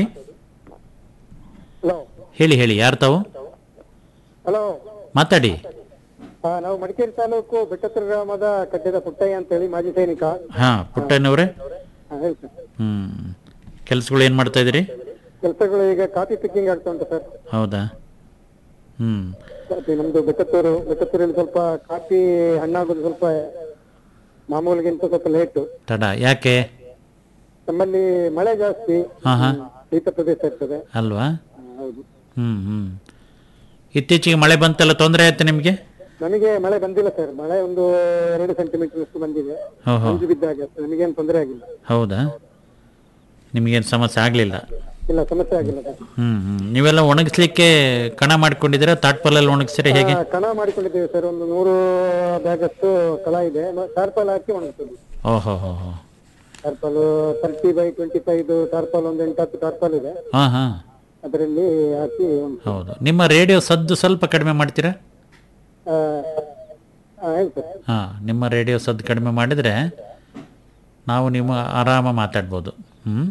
ಹಲೋ ಹೇಳಿ ಹೇಳಿ ಯಾರು ತಾವು ಹಲೋ ಮಾತಾಡಿ ನಾವು ಮಡಿಕೇರಿ ತಾಲೂಕು ಬೆಟ್ಟತ್ರ ಗ್ರಾಮದ ಕಡ್ಡದ ಪುಟ್ಟಯ್ಯ ಅಂತೇಳಿ ಮಾಜಿ ಸೈನಿಕ ಹಾಂ ಪುಟ್ಟಣ್ಣವರೇ ಹಾ, ಹೇಳಿ ಸರ್ ಹ್ಞೂ ಕೆಲಸಗಳು ಏನು ಮಾಡ್ತಾ ಇದ್ದೀರಿ ಕೆಲಸಗಳು ಈಗ ಕಾಫಿ ಪಿಕ್ಕಿಂಗ್ ಆಗ್ತಾ ಉಂಟು ಸರ್ ಹೌದಾ ಹ್ಞೂ ಕಾಫಿ ನಮ್ದು ಬೆಟ್ಟತ್ತೂರು ಬೆಟ್ಟತ್ತೂರಲ್ಲಿ ಸ್ವಲ್ಪ ಕಾಫಿ ಹಣ್ಣಾಗೋದು ಸ್ವಲ್ಪ ಮಾಮೂಲಿಗಿಂತ ಸ್ವಲ್ಪ ಲೇಟು ತಡ ಯಾಕೆ ನಮ್ಮಲ್ಲಿ ಮಳೆ ಜಾಸ್ತಿ ಹಾಂ ಹಾಂ ಶೀತ ಪ್ರದೇಶ ಇರ್ತದೆ ಅಲ್ವಾ ಹಾ, ಹೌದು ಹ್ಞೂ ಹ್ಞೂ ಇತ್ತೀಚೆಗೆ ಮಳೆ ಬಂತಲ್ಲ ತೊಂದರೆ ಆಯ್ತು ನಿಮಗೆ ನನಗೆ ಮಳೆ ಬಂದಿಲ್ಲ ಸರ್ ಮಳೆ ಒಂದು ಎರಡು ಸೆಂಟಿಮೀಟರ್ ಅಷ್ಟು ಬಂದಿದೆ ಓಹೋ ಮಂಜು ಬಿದ್ದಾಗ ನನಗೇನು ತೊಂದರೆ ಆಗಿಲ್ಲ ಹೌದಾ ನಿಮಗೇನು ಸಮಸ್ಯೆ ಆಗಲಿಲ್ಲ ಇಲ್ಲ ಸಮಸ್ಯೆ ಆಗಿಲ್ಲ ಸರ್ ಹ್ಞೂ ಹ್ಞೂ ನೀವೆಲ್ಲ ಒಣಗಿಸ್ಲಿಕ್ಕೆ ಕಣ ಮಾಡ್ಕೊಂಡಿದ್ದೀರಾ ತಾಟ್ಪಲ್ಲಲ್ಲಿ ಒಣಗಿಸ್ತೀರಾ ಹೇಗೆ ಆ, ಕಣ ಮಾಡಿಕೊಂಡಿದ್ದೇವೆ ಸರ್ ಒಂದು ನೂರು ಬ್ಯಾಗ್ ಅಷ್ಟು ಕಳ ಇದೆ ಟಾರ್ಪಲ್ ಹಾಕಿ ಒಣಗಿಸೋದು ಓಹೋ ಹೋ ಹೋ tarpaulin thirty by twenty five tarpaulin ಒಂದು ಎಂಟು ಹತ್ತು ಟಾರ್ಪಲ್ ಇದೆ ಹಾಂ ಹಾಂ ಅದರಲ್ಲಿ ಹಾಕಿ ಒಂದು ಹೌದು ನಿಮ್ಮ ರೇಡಿಯೋ ಸದ್ದು ಸ್ವಲ್ಪ ಕಡಿಮೆ ಮಾಡ್ತೀರಾ ಆ, ಆ, ಹೇಳಿ ಸರ್ ಹಾಂ ನಿಮ್ಮ ರೇಡಿಯೋ ಸದ್ದು ಕಡಿಮೆ ಮಾಡಿದರೆ ನಾವು ನಿಮ್ಮ ಆರಾಮ ಮಾತಾಡ್ಬೋದು ಹ್ಞೂ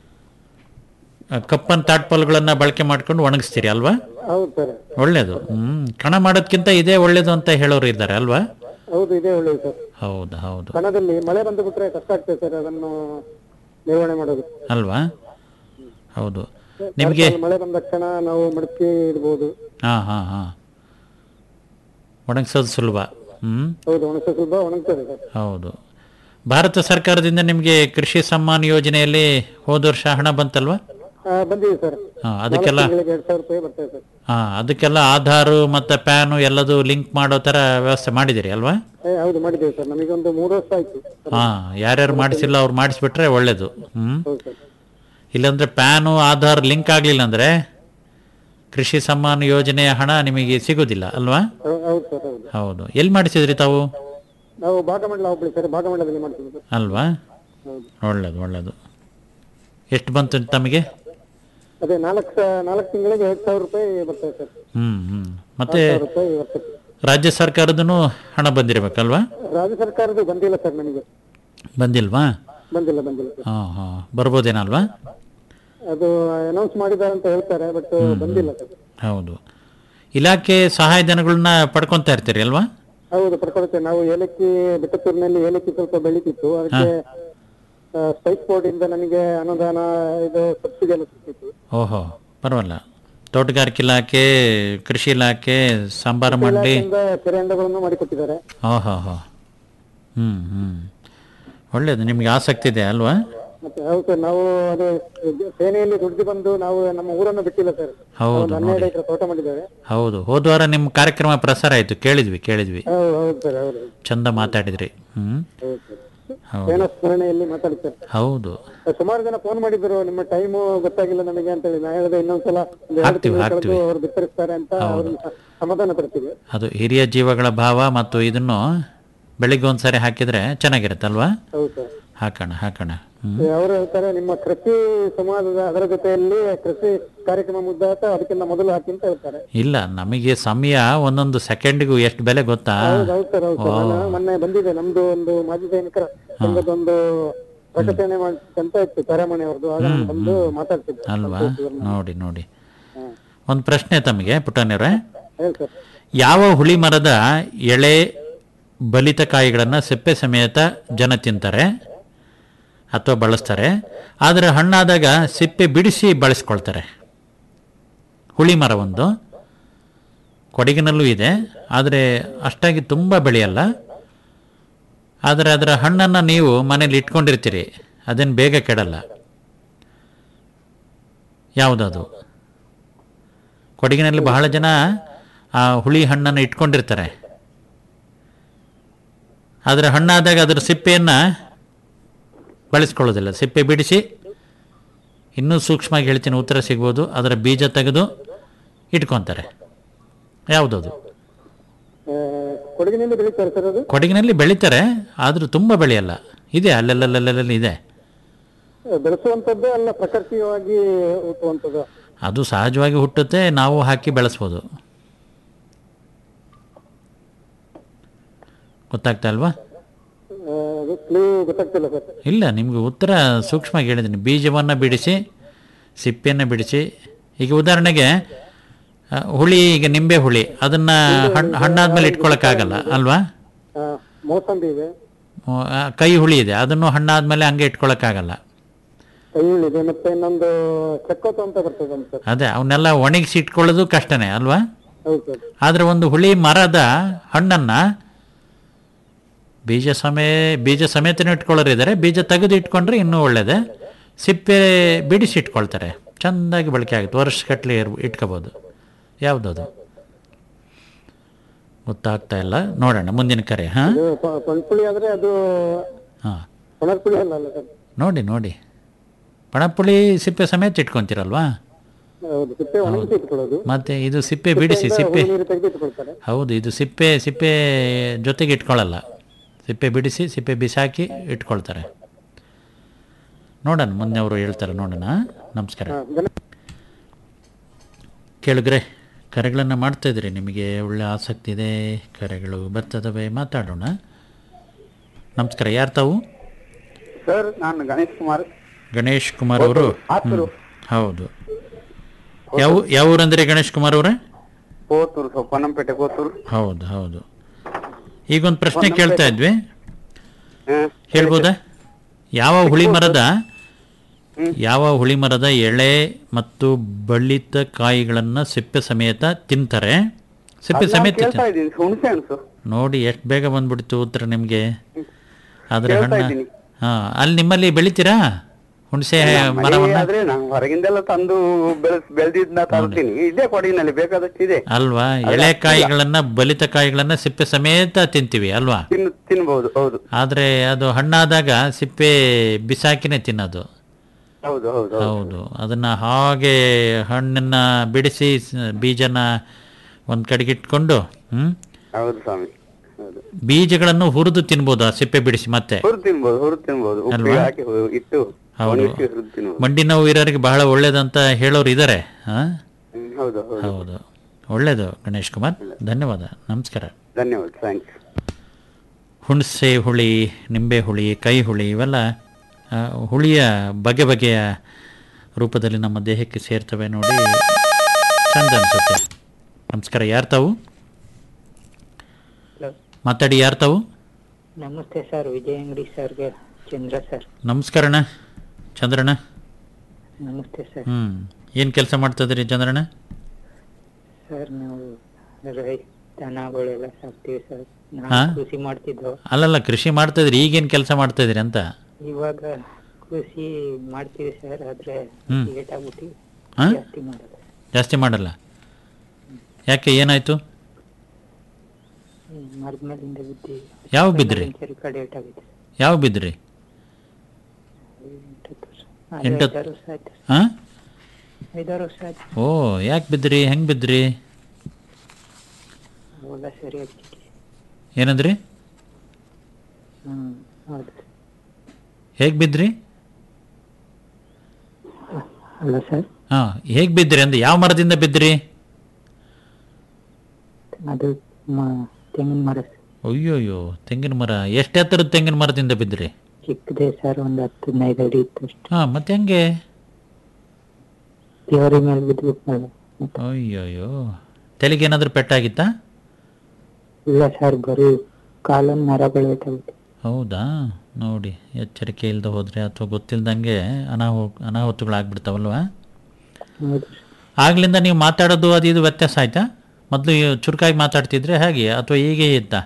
ಕಪ್ಪನ್ ತಾಟ್ಪಲ್ಗಳನ್ನು ಬಳಕೆ ಮಾಡ್ಕೊಂಡು ಒಣಗಿಸ್ತೀರಿ ಅಲ್ವಾ ಹೌದು ಸರ್ ಒಳ್ಳೇದು ಹ್ಞೂ ಕಣ ಮಾಡೋದ್ಕಿಂತ ಇದೇ ಒಳ್ಳೇದು ಅಂತ ಹೇಳೋರು ಇದ್ದಾರೆ ಅಲ್ವಾ ಹೌದು ಇದೇ ಒಳ್ಳೆಯದು ಸರ್ ಹೌದು ಹೌದು ಕಣದಲ್ಲಿ ಮಳೆ ಬಂದು ಬಿಟ್ರೆ ಕಷ್ಟ ಆಗ್ತದೆ ಸರ್ ಅದನ್ನು ನಿರ್ವಹಣೆ ಮಾಡೋದು ಅಲ್ವಾ ಹೌದು ನಿಮಗೆ ಟಾರ್ಪಲ್ ಮಳೆ ಬಂದ ತಕ್ಷಣ ನಾವು ಮಡಚಿ ಇಡ್ಬೋದು ಹಾಂ ಹಾಂ ಹಾಂ ಒಣಗಿಸೋದು ಸುಲಭ ಹ್ಞೂ ಹೌದು ಒಣಗಿಸೋ ಸುಲಭ ಒಣಗ್ತದೆ ಸರ್ ಹೌದು ಭಾರತ ಸರ್ಕಾರದಿಂದ ನಿಮಗೆ ಕೃಷಿ ಸಮ್ಮಾನ್ ಯೋಜನೆಯಲ್ಲಿ ಹೋದ ವರ್ಷ ಹಣ ಬಂತಲ್ವಾ ಆ, ಬಂದಿದೆ ಸರ್ ಹಾಂ ಅದಕ್ಕೆಲ್ಲ ತಿಂಗಳಿಗೆ ಎರಡು ಸಾವಿರ ರೂಪಾಯಿ ಬರ್ತದೆ ಸರ್ ಹಾಂ ಅದಕ್ಕೆಲ್ಲ ಆಧಾರು ಮತ್ತು ಪ್ಯಾನು ಎಲ್ಲದು ಲಿಂಕ್ ಮಾಡೋ ಥರ ವ್ಯವಸ್ಥೆ ಮಾಡಿದ್ದೀರಿ ಅಲ್ವಾ ಏ, ಹೌದು ಮಾಡಿದ್ದೇವೆ ಸರ್ ನಮಗೊಂದು ಮೂರು ವರ್ಷ ಆಯ್ತು ಹಾಂ ಯಾರ್ಯಾರು ಮಾಡಿಸಿಲ್ಲ ಅವ್ರು ಮಾಡಿಸ್ಬಿಟ್ರೆ ಒಳ್ಳೇದು ಹ್ಞೂ ಹೌದು ಸರ್ ಇಲ್ಲಾಂದರೆ ಪ್ಯಾನು ಆಧಾರ್ ಲಿಂಕ್ ಆಗಲಿಲ್ಲ ಅಂದರೆ ಕೃಷಿ ಸಮ್ಮಾನ ಯೋಜನೆಯ ಹಣ ನಿಮಗೆ ಸಿಗೋದಿಲ್ಲ ಅಲ್ವಾ ಹೌ- ಹೌದು ಸರ್ ಹೌದು ಹೌದು ಎಲ್ಲಿ ಮಾಡಿಸಿದ್ರಿ ತಾವು ನಾವು ಭಾಗಮಂಡಲ ಹೋಗ್ಲಿ ಸರ್ ಭಾಗಮಂಡಲದಲ್ಲಿ ಮಾಡ್ತೀವಿ ಸರ್ ಅಲ್ವಾ ಹೌದು ಒಳ್ಳೇದು ಒಳ್ಳೇದು ಎಷ್ಟು ಬಂತು ತಮಗೆ ಅದೇ ನಾಲ್ಕು ಸ- ನಾಲ್ಕು ತಿಂಗಳಿಗೆ ಎರಡು ಸಾವಿರ ರೂಪಾಯಿ ಬರ್ತದೆ ಸರ್ ಹ್ಮ್ ಹ್ಮ್ ಮತ್ತೆ ಸಾವಿರ ರೂಪಾಯಿ ಬರ್ತದೆ ರಾಜ್ಯ ಸರ್ಕಾರದೂ ಹಣ ಬಂದಿರಬೇಕಲ್ವಾ ರಾಜ್ಯ ಸರ್ಕಾರದ್ದು ಬಂದಿಲ್ಲ ಸರ್ ನನಗೆ ಬಂದಿಲ್ವಾ ಬಂದಿಲ್ಲ ಬಂದಿಲ್ಲ ಸರ್ ಹಾಂ ಹಾಂ ಬರ್ಬೋದೇನಲ್ವಾ ಅದು ಅನೌನ್ಸ್ ಮಾಡಿದ್ದಾರೆ ಅಂತ ಹೇಳ್ತಾರೆ ಬಟ್ ಬಂದಿಲ್ಲ ಸರ್ ಹೌದು ಇಲಾಖೆ ಸಹಾಯಧನಗಳನ್ನ ಪಡ್ಕೊತಾ ಇರ್ತೀರಿ ಅಲ್ವಾ ಹೌದು ಪಡ್ಕೊಳುತ್ತೆ ನಾವು ಏಲಕ್ಕಿ ಬೆಟ್ಟತೂರಿನಲ್ಲಿ ಏಲಕ್ಕಿ ಸ್ವಲ್ಪ ಬೆಳೀತಿತ್ತು ಅದಕ್ಕೆ ಸ್ಪೈಸ್ ಬೋರ್ಡ್ ಇಂದ ನನಗೆ ಅನುದಾನ ಇದು ಸಬ್ಸಿಡಿ ಎಲ್ಲ ಸಿಕ್ಕಿತ್ತು ಓಹೋ ಪರವಾಗಿಲ್ಲ ತೋಟಗಾರಿಕೆ ಇಲಾಖೆ ಕೃಷಿ ಇಲಾಖೆ ಸಂಬಾರ ಮಂಡಳಿ ಇಲಾಖೆಯಿಂದ ಕೆರೆ ಹೊಂಡಗಳನ್ನು ಮಾಡಿಕೊಟ್ಟಿದ್ದಾರೆ ಓಹೋ ಹೋ ಹ್ಞೂ ಹ್ಞೂ ಒಳ್ಳೇದು ನಿಮಗೆ ಆಸಕ್ತಿ ಇದೆ ಅಲ್ವಾ ಮತ್ತೆ ಹೌದು ಸರ್ ನಾವು ಅದು ಇದು ಸೇನೆಯಲ್ಲಿ ದುಡ್ದು ಬಂದು ನಾವು ನಮ್ಮ ಊರನ್ನು ಬಿಟ್ಟಿಲ್ಲ ಸರ್ ಹೌದು, ಒಂದು ಹನ್ನೆರಡು ಎಕರೆ ತೋಟ ಮಾಡಿದ್ದೇವೆ ಹೌದು ಹೋದ್ವಾರ ನಿಮ್ಮ ಕಾರ್ಯಕ್ರಮ ಪ್ರಸಾರ ಆಯಿತು ಕೇಳಿದ್ವಿ ಕೇಳಿದ್ವಿ ಹೌದು ಹೌದು ಸರ್ ಹೌದು ಚಂದ ಮಾತಾಡಿದ್ರಿ ಹ್ಞೂ ಹೌದು ಸರ್ ಹೌದು ಸೇನಾ ಸ್ಮರಣೆಯಲ್ಲಿ ಮಾತಾಡ್ತಾರೆ ಹೌದು ಸುಮಾರು ಜನ ಫೋನ್ ಮಾಡಿದ್ರು ನಿಮ್ಮ ಟೈಮು ಗೊತ್ತಾಗಿಲ್ಲ ನಮಗೆ ಅಂತ ಹೇಳಿ ನಾ ಹೇಳಿದೆ ಇನ್ನೊಂದ್ಸಲ ಒಂದು ಎರಡು ಹಾಕ್ತೀವಿ, ತಿಂಗಳು ಕಳೆದು ಹಾಕ್ತೀವಿ. ಅವ್ರು ಬಿತ್ತರಿಸ್ತಾರೆ ಅಂತ ಅವ್ರನ್ನ ಸ- ಸಮಾಧಾನ ಪಡ್ತೀವಿ ಅದು ಹಿರಿಯ ಜೀವಗಳ ಭಾವ ಮತ್ತು ಇದನ್ನು ಬೆಳಿಗ್ಗೆ ಒಂದ್ಸರಿ ಹಾಕಿದ್ರೆ ಚೆನ್ನಾಗಿರುತ್ತಲ್ವಾ ಹೌದು ಸರ್ ಹಾಕೋಣ ಹಾಕೋಣ ಹ್ಮ್ ಅವರು ಹೇಳ್ತಾರೆ ನಿಮ್ಮ ಕೃಷಿ ಸಂವಾದದ ಅದರ ಜೊತೆಯಲ್ಲಿ ಕೃಷಿ ಕಾರ್ಯಕ್ರಮ ಮುದ್ದಾತ ಅದಕ್ಕಿಂತ ಮೊದಲು ಹಾಕಿ ಅಂತ ಹೇಳ್ತಾರೆ ಇಲ್ಲ ನಮಗೆ ಸಮಯ ಒಂದೊಂದು ಸೆಕೆಂಡಿಗೂ ಎಷ್ಟು ಬೆಲೆ ಗೊತ್ತಾ ಹೌದು ಹೌದು ಸರ್ ಹೌದು ಸರ್ ನಾನು ಮೊನ್ನೆ ಬಂದಿದೆ ನಮ್ದು ಒಂದು ಮಾಜಿ ಸೈನಿಕರ ಸಂಘದೊಂದು ಪ್ರಕಟಣೆ ಅಂತ ಇತ್ತು ತರಮಣಿ ಅವ್ರದ್ದು ಆಗ ನಾನು ಬಂದು ಮಾತಾಡ್ತಿದ್ದೆ ಅಲ್ವಾ ನೋಡಿ ನೋಡಿ ಒಂದು ಪ್ರಶ್ನೆ ತಮಗೆ ಪುಟ್ಟಣ್ಣವ್ರೆ ಹೇಳಿ ಸರ್ ಯಾವ ಹುಳಿ ಮರದ ಎಳೆ ಬಲಿತ ಕಾಯಿಗಳನ್ನು ಸಿಪ್ಪೆ ಸಮೇತ ಜನ ತಿಂತಾರೆ ಅಥವಾ ಬಳಸ್ತಾರೆ ಆದರೆ ಹಣ್ಣಾದಾಗ ಸಿಪ್ಪೆ ಬಿಡಿಸಿ ಬಳಸ್ಕೊಳ್ತಾರೆ ಹುಳಿ ಮರ ಒಂದು ಕೊಡಗಿನಲ್ಲೂ ಇದೆ ಆದರೆ ಅಷ್ಟಾಗಿ ತುಂಬ ಬೆಳೆಯಲ್ಲ ಆದರೆ ಅದರ ಹಣ್ಣನ್ನು ನೀವು ಮನೇಲಿ ಇಟ್ಕೊಂಡಿರ್ತೀರಿ ಅದೇನು ಬೇಗ ಕೆಡಲ್ಲ ಯಾವುದದು ಕೊಡಗಿನಲ್ಲಿ ಬಹಳ ಜನ ಆ ಹುಳಿ ಹಣ್ಣನ್ನು ಇಟ್ಕೊಂಡಿರ್ತಾರೆ ಆದರೆ ಹಣ್ಣಾದಾಗ ಅದರ ಸಿಪ್ಪೆಯನ್ನು ಬಳಸ್ಕೊಳ್ಳೋದಿಲ್ಲ ಸಿಪ್ಪೆ ಬಿಡಿಸಿ ಇನ್ನೂ ಸೂಕ್ಷ್ಮವಾಗಿ ಹೇಳ್ತೀನಿ ಉತ್ತರ ಸಿಗ್ಬೋದು ಅದರ ಬೀಜ ತೆಗೆದು ಇಟ್ಕೊತಾರೆ ಯಾವುದದು ಆ, ಕೊಡಗಿನಲ್ಲಿ ಬೆಳೀತಾರೆ ಸರ್ ಅದು ಕೊಡಗಿನಲ್ಲಿ ಬೆಳೀತಾರೆ ಆದರೂ ತುಂಬ ಬೆಳೆಯಲ್ಲ ಇದೆ ಅಲ್ಲೆಲ್ಲಲ್ಲೆಲ್ಲ ಇದೆ ಬೆಳೆಸುವಂತದ್ದು ಅಲ್ಲ ಪ್ರಕೃತಿಯಾಗಿ ಹುಟ್ಟುವಂಥದ್ದು ಅದು ಸಹಜವಾಗಿ ಹುಟ್ಟುತ್ತೆ ನಾವು ಹಾಕಿ ಬೆಳೆಸ್ಬೋದು ಗೊತ್ತಾಗ್ತಾ ಅಲ್ವಾ ಆ, ಅದು ಕ್ಲೂ ಗೊತ್ತಾಗ್ತಿಲ್ಲ ಸರ್ ಇಲ್ಲ ನಿಮಗೆ ಉತ್ತರ ಸೂಕ್ಷ್ಮವಾಗಿ ಹೇಳಿದ್ದೀನಿ ಬೀಜವನ್ನು ಬಿಡಿಸಿ ಸಿಪ್ಪೆಯನ್ನು ಬಿಡಿಸಿ ಈಗ ಉದಾಹರಣೆಗೆ ಆ, ಹುಳಿ ಈಗ ನಿಂಬೆ ಹುಳಿ ಅದನ್ನು ಹಣ್ಣು ಹಣ್ಣಾದ್ಮೇಲೆ ಇಟ್ಕೊಳಕ್ಕಾಗಲ್ಲ ಅಲ್ವಾ ಆ, ಮೋಸಂಬಿ ಇದೆ ಆ, ಕೈ ಹುಳಿ ಇದೆ ಅದನ್ನು ಹಣ್ಣಾದ್ಮೇಲೆ ಹಂಗೆ ಇಟ್ಕೊಳಕ್ಕಾಗಲ್ಲ ಕೈಯುಳ್ಳಿ ಇದೆ ಮತ್ತೆ ಇನ್ನೊಂದು ಚಕ್ಕೋತ ಅಂತ ಬರ್ತದೆ ಒಂದು ಸರ್ ಅದೇ ಅವನ್ನೆಲ್ಲ ಒಣಗಿಸಿ ಇಟ್ಕೊಳ್ಳೋದು ಕಷ್ಟನೇ ಅಲ್ವಾ ಹೌದು ಸರ್ ಆದರೆ ಒಂದು ಹುಳಿ ಮರದ ಹಣ್ಣನ್ನು ಬೀಜ ಸಮೇ ಬೀಜ ಸಮೇತನೇ ಇಟ್ಕೊಳ್ಳೋರಿದ್ದಾರೆ ಬೀಜ ತೆಗೆದು ಇಟ್ಕೊಂಡ್ರೆ ಇನ್ನೂ ಒಳ್ಳೆಯದೇ ಸಿಪ್ಪೆ ಬಿಡಿಸಿ ಇಟ್ಕೊಳ್ತಾರೆ ಚೆಂದಾಗಿ ಬಳಕೆ ಆಗುತ್ತೆ ವರ್ಷಗಟ್ಟಲೆ ಇರ್ ಇಟ್ಕೋಬೋದು ಯಾವುದದು ಗೊತ್ತಾಗ್ತಾ ಇಲ್ಲ ನೋಡೋಣ ಮುಂದಿನ ಕರೆ ಹಾಂ ಇದು ಪ- ಪಂಚುಳಿ ಆದ್ರೆ ಅದು ಹಾಂ ಪಣರ್ಪುಳಿ ಅಲ್ಲ ಅಲ್ಲ ಸರ್ ನೋಡಿ ನೋಡಿ ಪಣಪುಳಿ ಸಿಪ್ಪೆ ಸಮೇತ ಇಟ್ಕೊತೀರಲ್ವಾ ಹೌದು ಸಿಪ್ಪೆ ಒಣಗಿಸಿ ಇಟ್ಕೊಳ್ಳೋದು ಮತ್ತು ಇದು ಸಿಪ್ಪೆ ಬಿಡಿಸಿ ಸಿಪ್ಪೆ ಹುಳಿ ನೀರು ತೆಗೆದು ಇಟ್ಕೊಳ್ತಾರೆ ಹೌದು ಇದು ಸಿಪ್ಪೆ ಸಿಪ್ಪೆ ಜೊತೆಗೆ ಇಟ್ಕೊಳ್ಳಲ್ಲ ಸಿಪ್ಪೆ ಬಿಡಿಸಿ ಸಿಪ್ಪೆ ಬಿಸಾಕಿ ಇಟ್ಕೊಳ್ತಾರೆ ನೋಡೋಣ ಮೊನ್ನೆ ಅವರು ಹೇಳ್ತಾರೆ ನೋಡೋಣ ನಮಸ್ಕಾರ ಹಾ, ಗಣ- ಕೇಳಿದ್ರೆ ಕರೆಗಳನ್ನು ಮಾಡ್ತಾ ಇದ್ರಿ ನಿಮಗೆ ಒಳ್ಳೆ ಆಸಕ್ತಿ ಇದೆ ಕರೆಗಳು ಬರ್ತದವೆ ಮಾತಾಡೋಣ ನಮಸ್ಕಾರ ಯಾರು ತಾವು ಸರ್ ನಾನು ಗಣೇಶ್ ಕುಮಾರ್ ಗಣೇಶ್ ಕುಮಾರ್ ಅವರು ಹಾಸೂರು ಹೌದು ಯಾವ ಯಾವ ಊರಂದ್ರೆ ಗಣೇಶ್ ಕುಮಾರ್ ಅವರೇ ಕೋತೂರು ಸೊ ಪೊನ್ನಂಪೇಟೆ ಕೋತೂರು ಹೌದು ಹೌದು ಈಗೊಂದು ಪ್ರಶ್ನೆ ಕೇಳ್ತಾ ಇದ್ವಿ ಹಾ. ಹೇಳ್ಬೋದಾ ಯಾವ ಹುಳಿ ಮರದ ಯಾವ ಹುಳಿ ಮರದ ಎಳೆ ಮತ್ತು ಬಳ್ಳಿತ ಕಾಯಿಗಳನ್ನು ಸಿಪ್ಪೆ ಸಮೇತ ತಿಂತಾರೆ ಸಿಪ್ಪೆ ಅದ್ ನಾನ್ ಸಮೇತ ಕೇಳ್ತಾ ತಿನ್- ಇದ್ದೀನಿ ಹುಣಸೆ ಹಣ್ಣು ಸರ್ ನೋಡಿ ಎಷ್ಟು ಬೇಗ ಬಂದ್ಬಿಡ್ತು ಉತ್ತರ ನಿಮಗೆ ಅದರ ಕೇಳ್ತಾ ಹಣ್ಣ ಇದ್ದೀನಿ. ಹಾ ಅಲ್ಲಿ ನಿಮ್ಮಲ್ಲಿ ಬೆಳಿತೀರಾ ಹುಣಸೆ ಮರವನ್ನ ಆದ್ರೆ ನಾನು ಹೊರಗಿಂದೆಲ್ಲ ತಂದು ಬೆಳೆಸ್ ಬೆಳೆದಿದ್ನ ತರ್ತೀನಿ ಇದೇ ಕೊಡಗಿನಲ್ಲಿ ಬೇಕಾದಷ್ಟು ಇದೆ ಅಲ್ವಾ ಎಳೆ ಕಾಯಿಗಳನ್ನ ಬಲಿತ ಕಾಯಿಗಳನ್ನ ಸಿಪ್ಪೆ ಸಮೇತ ತಿಂತೀವಿ ಅಲ್ವಾ ತಿನ್ ತಿನ್ಬಹುದು ಹೌದು ಆದ್ರೆ ಅದು ಹಣ್ಣಾದಾಗ ಸಿಪ್ಪೆ ಬಿಸಾಕಿನೇ ತಿನ್ನೋದು ಹೌದು ಹೌದು ಹೌದು ಅದನ್ನ ಹಾಗೆ ಹಣ್ಣನ್ನ ಬಿಡಿಸಿ ಸ- ಬೀಜನ ಒಂದ್ ಕಡೆಗೆ ಇಟ್ಕೊಂಡು ಹ್ಮ್ ಹೌದು ಸ್ವಾಮಿ ಹೌದು ಬೀಜಗಳನ್ನು ಹುರಿದು ತಿನ್ಬೋದು ಆ ಸಿಪ್ಪೆ ಬಿಡಿಸಿ ಮತ್ತೆ ಹುರು ತಿನ್ಬೋದು ಹುರು ತಿನ್ಬೋದು ಉಪ್ಪಿಗೆ ಅಲ್ವಾ? ಹಾಕಿ ಹು- ಇಟ್ಟು ಹೌದು. ಒಣಗಿಸಿ ಹುರಿದು ತಿನ್ಬೋದು ಮಂಡಿ ನೋವು ಇರೋರಿಗೆ ಬಹಳ ಒಳ್ಳೇದಂತ ಹೇಳೋರು ಇದ್ದಾರೆ ಹಾ ಹ್ಮ್, ಹೌದು ಹೌದು ಹೌದು ಒಳ್ಳೇದು ಗಣೇಶ್ ಕುಮಾರ್ ಧನ್ಯವಾದ ನಮಸ್ಕಾರ ಧನ್ಯವಾದ ಥ್ಯಾಂಕ್ಸ್ ಹುಣಸೆ ಹುಳಿ ನಿಂಬೆ ಹುಳಿ ಕೈ ಹುಳಿ ಇವೆಲ್ಲ ಆ, ಹುಳಿಯ ಬಗೆ ಬಗೆಯ ರೂಪದಲ್ಲಿ ನಮ್ಮ ದೇಹಕ್ಕೆ ಸೇರ್ತವೆ ನೋಡಿ ಚಂದ ಅನ್ಸುತ್ತೆ ನಮಸ್ಕಾರ ಯಾರು ತಾವು ಮಾತಾಡಿ ಯಾರು ತಾವು ನಮಸ್ತೆ ಸರ್ ವಿಜಯ ಅಂಗಡಿ ಸರ್ಗೆ ಚಂದ್ರ ಸರ್ ನಮಸ್ಕಾರಣ್ಣ ಚಂದ್ರಣ್ಣ ನಮಸ್ತೆ ಸರ್ ಹ್ಞೂ ಏನು ಕೆಲಸ ಮಾಡ್ತಿದ್ದೀರಿ ಚಂದ್ರಣ್ಣ ಸರ್ ನಾವು ರೈ ದನಗಳೆಲ್ಲ ಸಾಕ್ತೀವಿ ಸರ್ ಹಾ? ನಾವು ಕೃಷಿ ಮಾಡ್ತಿದ್ದೋ ಅಲ್ಲಲ್ಲ ಕೃಷಿ ಮಾಡ್ತಾಯಿದ್ರಿ ಈಗೇನು ಕೆಲಸ ಮಾಡ್ತಾಯಿದ್ರಿ ಅಂತ ಇವಾಗ ಕೃಷಿ ಮಾಡ್ತೀವಿ ಸರ್ ಆದ್ರೆ ಹ್ಮ್. ಲೇಟ್ ಆಗ್ಬಿಟ್ಟು ಹಾ? ಜಾಸ್ತಿ ಮಾಡಲ್ಲ ಜಾಸ್ತಿ ಮಾಡಲ್ಲ ಯಾಕೆ ಏನಾಯಿತು ಹ್ಮ್, ಮರದ ಮೇಲಿಂದ ಬಿದ್ದು ಯಾವ ಬಿದ್ರಿ ಸರಿ ಕಡೆ ಲೇಟ್ ಆಗಿದೆ ಯಾವ ಬಿದ್ರಿ ಅದೇ ಎಂಟು ಐದಾರು ವರ್ಷ ಆಯ್ತು ಹಾಂ ಐದಾರು ವರ್ಷ ಆಯ್ತು ಓ ಯಾಕೆ ಬಿದ್ರಿ ಹೆಂಗೆ ಬಿದ್ರಿ ಅವೆಲ್ಲ ಸರಿ ಆಗ್ತಿದೆ ಏನಂದ್ರಿ ಹ್ಮ್ ಹೌದು ಹೇಗೆ ಬಿದ್ರಿ ಅಲ್ಲ ಸರ್ ಹಾಂ ಹೇಗೆ ಬಿದ್ರಿ ಅಂದ ಯಾವ ಮರದಿಂದ ಬಿದ್ರಿ ಅದು ಮ- ತೆಂಗಿನ ಮರ ಅಯ್ಯೋಯ್ಯೋ ತೆಂಗಿನ ಮರ ಎಷ್ಟು ಎತ್ತರದ ತೆಂಗಿನ ಮರದಿಂದ ಬಿದ್ರಿ ಚಿಕ್ಕದೇ ಸರ್ ಒಂದು ಹತ್ತು ಹದಿನೈದು ಅಡಿ ಇತ್ತು ಅಷ್ಟೇ ಹಾಂ ಮತ್ತೆ ಹೆಂಗೆ ದೇವರ ಮೇಲೆ ಬಿದ್ದುಬಿಟ್ನಲ್ಲ ಅಯ್ಯೋಯ್ಯೋ ತಲೆಗೆ ಏನಾದರೂ ಪೆಟ್ಟಾಗಿತ್ತಾ ಇಲ್ಲ ಸರ್ ಬರೀ ಕಾಲನ್ ನರಗಳು ಇದ್ದಾವೆ ಹೌದಾ ನೋಡಿ ಎಚ್ಚರಿಕೆ ಇಲ್ಲದೆ ಹೋದರೆ ಅಥವಾ ಗೊತ್ತಿಲ್ದಂಗೆ ಅನಾಹು ಅನಾಹುತಗಳಾಗ್ಬಿಡ್ತಾವಲ್ವಾ ಹೌದು ಆಗ್ಲಿಂದ ನೀವು ಮಾತಾಡೋದು ಅದು ಇದು ವ್ಯತ್ಯಾಸ ಆಯ್ತಾ ಮೊದಲು ಚುರುಕಾಗಿ ಮಾತಾಡ್ತಿದ್ರೆ ಹಾಗೆ ಅಥವಾ ಹೀಗೆ ಇತ್ತಾ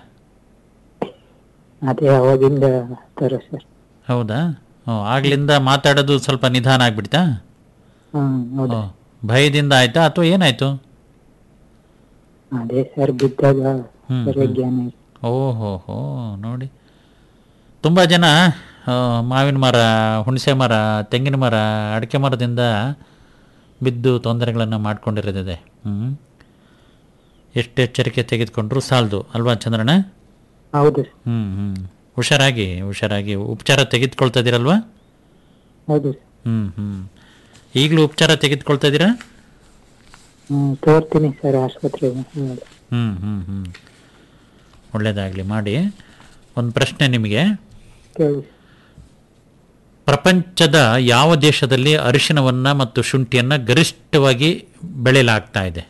ಅದೇ ಅವಾಗಿಂದ ತರ ಸರ್ ಹೌದಾ ಹ್ಞೂ ಆಗ್ಲಿಂದ ಮಾತಾಡೋದು ಸ್ವಲ್ಪ ನಿಧಾನ ಆಗ್ಬಿಡ್ತಾ ಹ್ಮ್ ಹೌದು ಓ, ಭಯದಿಂದ ಆಯ್ತಾ ಅಥವಾ ಏನಾಯ್ತು ಅದೇ ಸರ್ ಬಿದ್ದಾಗ ಹ್ಮ್, ಸರಿ ಹ್ಮ್. ಜ್ಞಾನ ಇಲ್ಲ. ಓಹೋ ಹೋ ನೋಡಿ ತುಂಬ ಜನ ಆ, ಮಾವಿನ ಮರ ಹುಣಸೆ ಮರ ತೆಂಗಿನ ಮರ ಅಡಿಕೆ ಮರದಿಂದ ಬಿದ್ದು ತೊಂದರೆಗಳನ್ನು ಮಾಡ್ಕೊಂಡಿರೋದಿದೆ ಹ್ಞೂ ಎಷ್ಟು ಎಚ್ಚರಿಕೆ ತೆಗೆದುಕೊಂಡ್ರು ಸಾಲದು ಅಲ್ವಾ ಚಂದ್ರಣ್ಣ ಹೌದು ಹ್ಞೂ ಹ್ಞೂ ಹುಷಾರಾಗಿ ಹುಷಾರಾಗಿ ಉಪಚಾರ ತೆಗೆದುಕೊಳ್ತಾ ಇದ್ದೀರಲ್ವಾ ಹೌದು ಹ್ಞೂ ಹ್ಞೂ ಈಗಲೂ ಉಪಚಾರ ತೆಗೆದುಕೊಳ್ತಾ ಇದ್ದೀರಾ ಹ್ಮ್ ತೋರ್ತೀನಿ ಸರ್ ಆಸ್ಪತ್ರೆಗೆ ಹ್ಮ್. ಹ್ಞೂ ಹ್ಞೂ ಹ್ಞೂ ಒಳ್ಳೆಯದಾಗಲಿ ಮಾಡಿ ಒಂದು ಪ್ರಶ್ನೆ ನಿಮಗೆ ಕೇಳಿ ಪ್ರಪಂಚದ ಯಾವ ದೇಶದಲ್ಲಿ ಅರಿಶಿನವನ್ನು ಮತ್ತು ಶುಂಠಿಯನ್ನು ಗರಿಷ್ಠವಾಗಿ ಬೆಳೆಯಲಾಗ್ತಾ ಇದೆ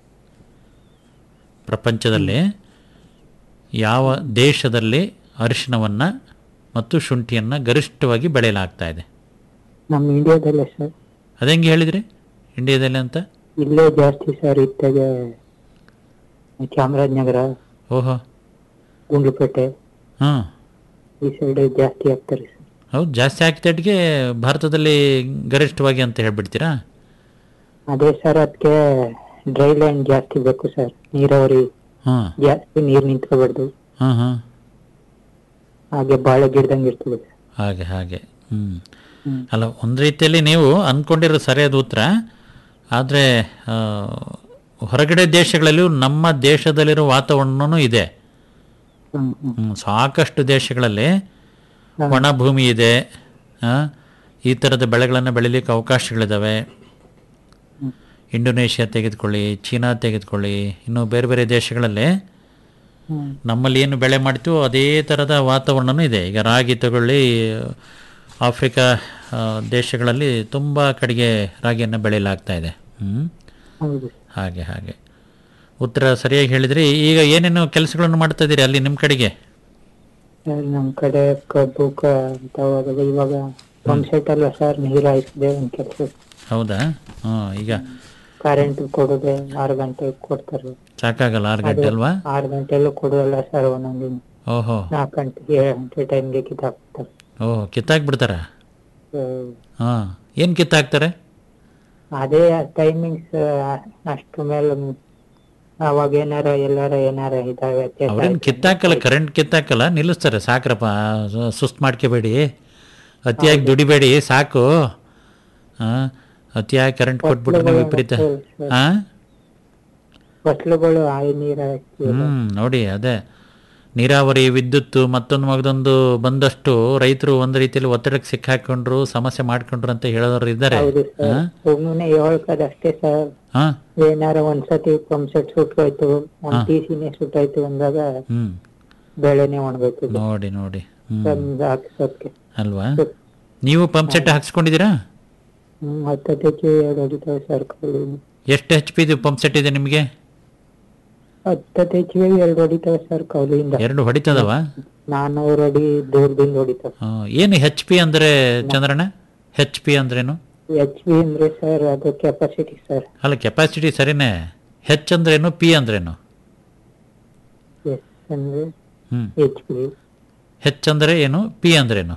ಪ್ರಪಂಚದಲ್ಲಿ ಯಾವ ದೇಶದಲ್ಲಿ ಅರಿಶಿನವನ್ನು ಮತ್ತು ಶುಂಠಿಯನ್ನು ಗರಿಷ್ಠವಾಗಿ ಬೆಳೆಯಲಾಗ್ತಾ ಇದೆ ನಮ್ಮ ಇಂಡಿಯಾದಲ್ಲೇ ಸರ್ ಅದೆಂಗೆ ಹೇಳಿದ್ರಿ ಇಂಡಿಯಾದಲ್ಲಿ ಅಂತ ಇಲ್ಲೇ ಜಾಸ್ತಿ ಸರ್ ಇತ್ತಾಗೆ ಚಾಮರಾಜನಗರ ಓಹೋ ಗುಂಡ್ಲುಪೇಟೆ ಹಾಂ ಈ ಸೈಡ್ ಜಾಸ್ತಿ ಆಗ್ತಾರೆ ಸರ್ ಹೌದು ಜಾಸ್ತಿ ಆಗ್ತಿದ್ದಕ್ಕೆ ಭಾರತದಲ್ಲಿ ಗರಿಷ್ಠವಾಗಿ ಅಂತ ಹೇಳ್ಬಿಡ್ತೀರಾ ಅದೇ ಸರ್ ಅದಕ್ಕೆ ಡ್ರೈ ಲ್ಯಾಂಡ್ ಜಾಸ್ತಿ ಬೇಕು ಸರ್ ನೀರಾವರಿ ಹಾಂ ಜಾಸ್ತಿ ನೀರ್ ನಿಂತ್ಕೋಬಾರ್ದು ಹಾಂ ಹಾಂ ಹಾಗೆ ಬಾಳೆ ಗಿಡದಂಗೆ ಇರ್ತದೆ ಹಾಗೆ ಹಾಗೆ ಹ್ಞೂ ಹ್ಮ್. ಅಲ್ಲ ಒಂದು ರೀತಿಯಲ್ಲಿ ನೀವು ಅಂದ್ಕೊಂಡಿರೋ ಸರಿಯಾದ ಉತ್ತರ ಆದರೆ ಹೊರಗಡೆ ದೇಶಗಳಲ್ಲೂ ನಮ್ಮ ದೇಶದಲ್ಲಿರೋ ವಾತಾವರಣನೂ ಇದೆ ಹ್ಮ್ ಹ್ಮ್ ಹ್ಮ್, ಸಾಕಷ್ಟು ದೇಶಗಳಲ್ಲಿ ಒಣ ಭೂಮಿ ಇದೆ ಆ, ಈ ಥರದ ಬೆಳೆಗಳನ್ನು ಬೆಳಿಲಿಕ್ಕೆ ಅವಕಾಶಗಳಿದ್ದಾವೆ ಇಂಡೋನೇಷ್ಯಾ ತೆಗೆದುಕೊಳ್ಳಿ ಚೀನಾ ತೆಗೆದುಕೊಳ್ಳಿ ಇನ್ನು ಬೇರೆ ಬೇರೆ ದೇಶಗಳಲ್ಲಿ ಹ್ಮ್ ನಮ್ಮಲ್ಲಿ ಏನು ಬೆಳೆ ಮಾಡ್ತೀವೋ ಅದೇ ಥರದ ವಾತಾವರಣನೂ ಇದೆ ಈಗ ರಾಗಿ ತಗೊಳ್ಳಿ ಆಫ್ರಿಕಾ ಆ, ದೇಶಗಳಲ್ಲಿ ತುಂಬ ಕಡೆಗೆ ರಾಗಿಯನ್ನು ಬೆಳೆಯಲಾಗ್ತಾ ಇದೆ ಹ್ಞೂ ಹೌದು ಹಾಗೆ ಹಾಗೆ ಉತ್ತರ ಸರಿಯಾಗಿ ಹೇಳಿದ್ರಿ ಈಗ ಏನೇನು ಕೆಲಸಗಳನ್ನು ಮಾಡ್ತಾ ಇದ್ದೀರಿ ಅಲ್ಲಿ ನಿಮ್ಮ ಕಡೆಗೆ ಸರ್ ನಮ್ ಕಡೆ ಕಬ್ಬು ಕ ಅಂತ ಹೋದಾಗ ಇವಾಗ ಪಂಪ್ ಸೆಟ್ ಅಲ್ಲ ಸರ್ ನೀರ್ ಹಾಯಿಸಿದೆ ಒಂದ್ ಕೆಲಸ ಹೌದಾ ಹಾಂ ಈಗ ಕರೆಂಟ್ ಕೊಡೋದೆ ಆರು ಗಂಟೆ ಕೊಡ್ತಾರೆ ಸಾಕಾಗಲ್ಲ ಆರು ಗಂಟೆ ಅಲ್ವಾ ಆರು ಗಂಟೆಲ್ಲೂ ಕೊಡೋಲ್ಲ ಸರ್ ಒಂದೊಂದು ಓಹೋ ನಾಲ್ಕು ಗಂಟೆಗೆ ಏಳು ಗಂಟೆ ಟೈಮ್ಗೆ ಕಿತ್ತಾಕ್ತಾರೆ ಓಹ್ ಕಿತ್ತಾಕ್ಬಿಡ್ತಾರ ಹಾಂ ಏನು ಕಿತ್ತಾಕ್ತಾರೆ ಅದೇ ಟೈಮಿಂಗ್ಸ್ ಅಷ್ಟು ಮೇಲೆ ಅವಾಗ ಏನಾರ ಎಲ್ಲಾರ ಏನಾರ ಇದಾವೆ ವ್ಯತ್ಯಾಸ ಅವ್ರೇನು ಆಯ್ತು. ಕಿತ್ತಾಕಲ್ಲ ಕರೆಂಟ್ ಕಿತ್ತಾಕಲ್ಲ ನಿಲ್ಲಿಸ್ತಾರೆ ಸಾಕ್ರಪ್ಪ ಸುಸ್ತು ಮಾಡ್ಕೋಬೇಡಿ ಅತಿಯಾಗಿ ದುಡಿಬೇಡಿ ಸಾಕು ಆ, ಅತಿಯಾಗಿ ಕರೆಂಟ್ ಕೊಟ್ಬಿಟ್ರೆ ನೀವು ವಿಪರೀತ ಆ ಫಸಲುಗಳು ಆಯಿ ನೀರ ಹ್ಮ್ ನೋಡಿ ಅದೇ ನೀರಾವರಿ ವಿದ್ಯುತ್ ಮತ್ತೊಂದು ಮಗದೊಂದು ಬಂದಷ್ಟು ರೈತರು ಒಂದು ರೀತಿಯಲ್ಲಿ ಒತ್ತಡಕ್ಕೆ ಸಿಕ್ಕಾಕೊಂಡ್ರು ಸಮಸ್ಯೆ ಮಾಡ್ಕೊಂಡ್ರು ಅಂತ ಹೇಳೋರು ಇದ್ದಾರೆ ಹೌದು ಸರ್ ಸುಮ್ಮನೆ ಹೇಳ್ಕದ ಅಷ್ಟೇ ಸರ್ ಹಾ ಏನಾರ ಒಂದ್ಸತಿ ಪಂಪ್ ಸೆಟ್ ಸುಟ್ಟೋಯ್ತು ಒಂದ್ ಹಾ. ಟಿ ಸಿನೇ ಸುಟ್ಟೋಯ್ತು ಅಂದಾಗ ಹ್ಮ್ ಬೆಳೆನೆ ಒಣಗೋಯ್ತು ನೋಡಿ ನೋಡಿ ಹ್ಮ್ ತಂದು ಹಾಕ್ಸೋಕೆ ಅಲ್ವಾ ನೀವು ಪಂಪ್ ಸೆಟ್ ಹಾಕ್ಸ್ಕೊಂಡಿದ್ದೀರಾ ಹ್ಮ್ ಹತ್ತದಕ್ಕೆ ಎರಡು ಹೊಡಿತಾವೆ ಸರ್ ಕೌಲಿ ಎಷ್ಟು ಎಚ್ ಪಿ ಪಂಪ್ ಸೆಟ್ ಇದೆ ನಿಮಗೆ ಹತ್ತದಕ್ಕೆ ಎರಡು ಹೊಡಿತಾವೆ ಸರ್ ಕೌಲಿಯಿಂದ ಎರಡು ಹೊಡಿತದವ ನಾನ್ನೂರು ಅಡಿ ದೂರದಿಂದ ಹೊಡಿತಾವೆ ಆ, ಏನು ಹೆಚ್ ಪಿ ಅಂದ್ರೆ ಚಂದ್ರಣ್ಣ ಹೆಚ್ ಪಿ ಅಂದ್ರೇನು ಎಚ್ ಬಿ ಅಂದ್ರೆ ಸರ್ ಅದು ಕೆಪಾಸಿಟಿ ಸರ್ ಅಲ್ಲ ಕೆಪಾಸಿಟಿ ಸರಿನೇ ಹೆಚ್ ಅಂದ್ರೇನು ಪಿ ಅಂದ್ರೇನು ಎಸ್ ಅಂದ್ರೆ ಹ್ಮ್ ಎಚ್ ಪಿ ಹೆಚ್ ಅಂದ್ರೆ ಏನು ಪಿ ಅಂದ್ರೇನು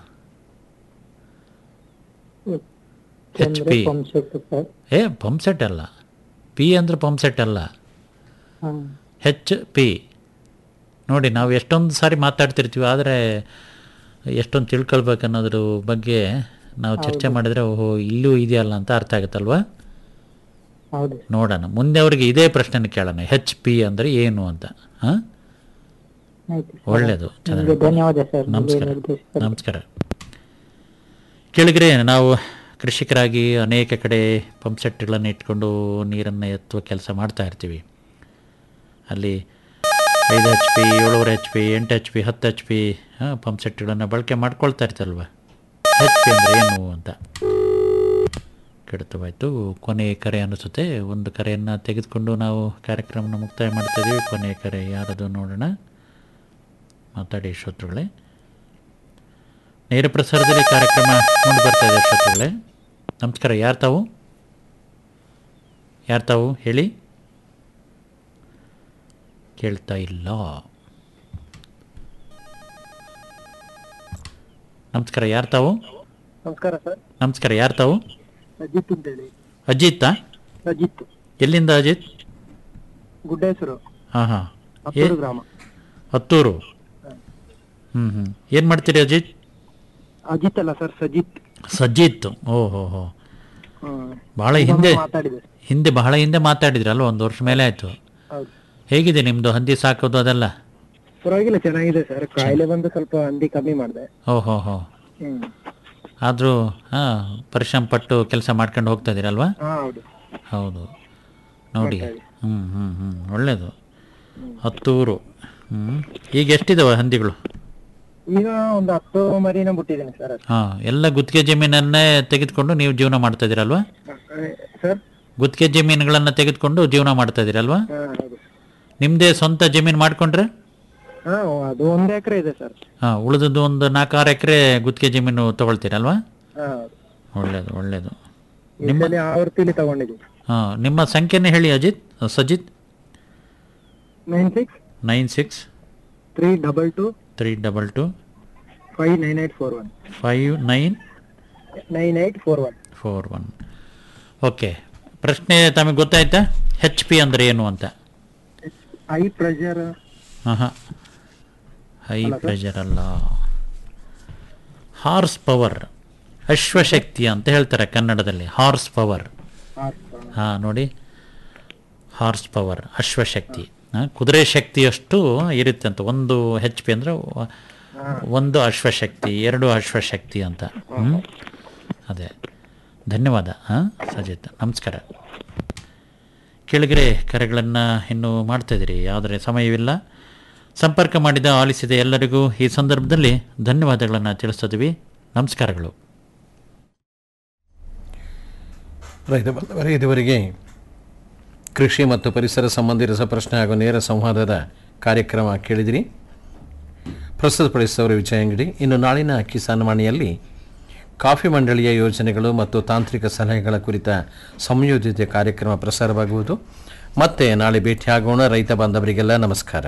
ಹೆಚ್ ಅಂದ್ರೆ ಪಿ ಪಂಪ್ ಸೆಟ್ ಸರ್ ಏ ಪಂಪ್ ಸೆಟ್ ಅಲ್ಲ ಪಿ ಅಂದ್ರೆ ಪಂಪ್ ಸೆಟ್ ಅಲ್ಲ ಹ್ಮ್ ಹೆಚ್ ಪಿ ನೋಡಿ ನಾವು ಎಷ್ಟೊಂದು ಸಾರಿ ಮಾತಾಡ್ತಿರ್ತೀವಿ ಆದರೆ ಎಷ್ಟೊಂದು ತಿಳ್ಕೊಳ್ಬೇಕು ಅನ್ನೋದ್ರ ಬಗ್ಗೆ ನಾವು ಚರ್ಚೆ ಮಾಡಿದರೆ ಓಹೋ ಇಲ್ಲೂ ಇದೆಯಲ್ಲ ಅಂತ ಅರ್ಥ ಆಗುತ್ತಲ್ವಾ ಹೌದು ನೋಡೋಣ ಮುಂದೆ ಅವರಿಗೆ ಇದೇ ಪ್ರಶ್ನೆ ಕೇಳೋಣ ಹೆಚ್ ಪಿ ಅಂದರೆ ಏನು ಅಂತ ಹಾಂ ಆಯ್ತು ಸರ್. ಒಳ್ಳೆಯದು ನಿಮ್ಗೆ ಧನ್ಯವಾದ ಸರ್ ನಮಸ್ಕಾರ ನಿರ್ದೇಶಕರು. ನಮಸ್ಕಾರ ಕೇಳಿದ್ರೆ ನಾವು ಕೃಷಿಕರಾಗಿ ಅನೇಕ ಕಡೆ ಪಂಪ್ ಸೆಟ್ಗಳನ್ನು ಇಟ್ಕೊಂಡು ನೀರನ್ನು ಎತ್ತುವ ಕೆಲಸ ಮಾಡ್ತಾ ಇರ್ತೀವಿ ಅಲ್ಲಿ ಐದು ಎಚ್ ಪಿ ಏಳುವರೆ ಎಚ್ ಪಿ ಎಂಟು ಎಚ್ ಪಿ ಹತ್ತು ಎಚ್ ಪಿ ಪಂಪ್ ಸೆಟ್ಗಳನ್ನು ಬಳಕೆ ಮಾಡ್ಕೊಳ್ತಾ ಇರ್ತಲ್ವ ಎಚ್ ಪಿ ಅಂದರೆ ಏನು ಅಂತ ಕೆಡ್ತವಾಯಿತು ಕೊನೆ ಕರೆ ಅನಿಸುತ್ತೆ ಒಂದು ಕರೆಯನ್ನು ತೆಗೆದುಕೊಂಡು ನಾವು ಕಾರ್ಯಕ್ರಮನ ಮುಕ್ತಾಯ ಮಾಡ್ತಾ ಇದ್ದೀವಿ ಕೊನೆ ಕರೆ ಯಾರದು ನೋಡೋಣ ಮಾತಾಡಿ ಶ್ರೋತೃಗಳೇ ನೇರ ಪ್ರಸಾರದಲ್ಲಿ ಕಾರ್ಯಕ್ರಮ ಮುಂದೆ ಬರ್ತಾ ಇದೆ ಶ್ರೋತೃಗಳೇ ನಮಸ್ಕಾರ ಯಾರು ತಾವು ಯಾರು ತಾವು ಹೇಳಿ ಕೇಳ್ತಾ ಇಲ್ಲ ನಮಸ್ಕಾರ ಯಾರು ತಾವು ನಮಸ್ಕಾರ ಸರ್ ನಮಸ್ಕಾರ ಯಾರು ತಾವು ಅಜಿತ್ ಅಂತೇಳಿ ಅಜಿತಾ ಅಜಿತ್ ಎಲ್ಲಿಂದ ಅಜಿತ್ ಗುಡ್ಡ ಹೆಸರು ಹಾಂ ಹಾಂ ಹತ್ತೂರು ಗ್ರಾಮ ಹತ್ತೂರು ಹ್ಞೂ ಹ್ಞೂ ಏನು ಮಾಡ್ತೀರಿ ಅಜಿತ್ ಅಜಿತ್ ಅಲ್ಲ ಸರ್ ಸಜಿತ್ ಸಜ್ಜಿತ್ ಓ ಹೋ ಹೋ ಹ್ಮ್. ಬಹಳ ಈಗ ಹಿಂದೆ ಮಾತಾಡಿದೆ ಹಿಂದೆ ಬಹಳ ಹಿಂದೆ ಮಾತಾಡಿದ್ರಲ್ಲ ಒಂದು ವರ್ಷ ಮೇಲೆ ಆಯಿತು ಹೌದು ಹೇಗಿದೆ ನಿಮ್ಮದು ಹಂದಿ ಸಾಕೋದು ಅದೆಲ್ಲ ಪರವಾಗಿಲ್ಲ ಚೆನ್ನಾಗಿದೆ ಸರ್ ಕಾಯಿಲೆ ಬಂದು ಸ್ವಲ್ಪ ಹಂದಿ ಕಮ್ಮಿ ಮಾಡಿದೆ ಓ ಹೋ ಹೋ ಹ್ಮ್ ಆದರೂ ಹಾಂ ಪರಿಶ್ರಮ ಪಟ್ಟು ಕೆಲಸ ಮಾಡ್ಕೊಂಡು ಹೋಗ್ತಾ ಇದ್ದೀರಲ್ವಾ ಹಾ ಹೌದು ಹೌದು ನೋಡಿ ಮಾಡ್ತಾ ಹ್ಞೂ ಹ್ಞೂ ಹ್ಞೂ ಒಳ್ಳೆಯದು ಹತ್ತೂರು ಹ್ಞೂ ಈಗ ಎಷ್ಟಿದಾವೆ ಹಂದಿಗಳು ಈಗ ಒಂದು ಹತ್ತು ಮರಿನ ಬಿಟ್ಟಿದ್ದೀನಿ ಸರ್ ಹಾಂ ಎಲ್ಲ ಗುತ್ತಿಗೆ ಜಮೀನನ್ನೇ ತೆಗೆದುಕೊಂಡು ನೀವು ಜೀವನ ಮಾಡ್ತಾ ಇದ್ದೀರಲ್ವಾ ಸರ್ ಗುತ್ತಿಗೆ ಜಮೀನುಗಳನ್ನು ತೆಗೆದುಕೊಂಡು ಜೀವನ ಮಾಡ್ತಾ ಇದ್ದೀರಲ್ವಾ ಹಾ ಹೌದು ನಿಮ್ಮದೇ ಸ್ವಂತ ಜಮೀನು ಮಾಡ್ಕೊಂಡ್ರೆ ಹಾ ಅದು ಒಂದು ಎಕರೆ ಇದೆ ಸರ್ ಹಾಂ ಉಳಿದದ್ದು ಒಂದು ನಾಲ್ಕಾರು ಎಕರೆ ಗುತ್ತಿಗೆ ಜಮೀನು ತೊಗೊಳ್ತೀರಲ್ವಾ ಹಾ ಒಳ್ಳೆಯದು ಒಳ್ಳೆಯದು ನಿಮ್ಮಲ್ಲಿ ಆವೃತ್ತಿಲಿ ತಗೊಂಡಿದ್ದೀನಿ ಹಾಂ ನಿಮ್ಮ ಸಂಖ್ಯೆನೇ ಹೇಳಿ Ajith Sajith nine six nine six three double two three double two five nine eight four one five nine nine eight four one four one okay ಪ್ರಶ್ನೆ ತಮಗೆ ಗೊತ್ತಾಯ್ತಾ ಹೆಚ್ ಪಿ ಅಂದರೆ ಏನು ಅಂತ ಹೈ ಪ್ರೆಷರ್ ಹಾಂ ಹಾಂ ಹೈ ಪ್ರೆಷರ್ ಅಲ್ಲ ಹಾರ್ಸ್ ಪವರ್ ಅಶ್ವಶಕ್ತಿ ಅಂತ ಹೇಳ್ತಾರೆ ಕನ್ನಡದಲ್ಲಿ ಹಾರ್ಸ್ ಪವರ್ ಹಾಂ ನೋಡಿ ಹಾರ್ಸ್ ಪವರ್ ಅಶ್ವಶಕ್ತಿ ಆ, ಕುದುರೆ ಶಕ್ತಿಯಷ್ಟು ಇರುತ್ತೆ ಅಂತ ಒಂದು ಹೆಚ್ ಪಿ ಅಂದರೆ ಒಂದು ಅಶ್ವಶಕ್ತಿ ಎರಡು ಅಶ್ವಶಕ್ತಿ ಅಂತ ಹ್ಮ್? ಅದೇ ಧನ್ಯವಾದ ಹಾಂ ಸಜಿತ್ ನಮಸ್ಕಾರ ಕೆಳಗರೆ ಕರೆಗಳನ್ನು ಇನ್ನೂ ಮಾಡ್ತಾಯಿದ್ದೀರಿ ಯಾವುದೇ ಸಮಯವಿಲ್ಲ ಸಂಪರ್ಕ ಮಾಡಿದ ಆಲಿಸಿದ ಎಲ್ಲರಿಗೂ ಈ ಸಂದರ್ಭದಲ್ಲಿ ಧನ್ಯವಾದಗಳನ್ನು ತಿಳಿಸ್ತಿದ್ದೀವಿ ನಮಸ್ಕಾರಗಳು ರೈತ ಬಂಧುವರೇ ಇದುವರೆಗೆ ಕೃಷಿ ಮತ್ತು ಪರಿಸರ ಸಂಬಂಧಿ ರಸಪ್ರಶ್ನೆ ಹಾಗೂ ನೇರ ಸಂವಾದದ ಕಾರ್ಯಕ್ರಮ ಕೇಳಿದಿರಿ ಪ್ರಸ್ತುತಪಡಿಸಿದವರು ವಿಜಯ ಅಂಗಡಿ ಇನ್ನು ನಾಳಿನ ಕಿಸಾನ್ ವಾಣಿಯಲ್ಲಿ ಕಾಫಿ ಮಂಡಳಿಯ ಯೋಜನೆಗಳು ಮತ್ತು ತಾಂತ್ರಿಕ ಸಲಹೆಗಳ ಕುರಿತ ಸಂಯೋಜಿತ ಕಾರ್ಯಕ್ರಮ ಪ್ರಸಾರವಾಗುವುದು ಮತ್ತೆ ನಾಳೆ ಭೇಟಿಯಾಗೋಣ ರೈತ ಬಾಂಧವರಿಗೆಲ್ಲ ನಮಸ್ಕಾರ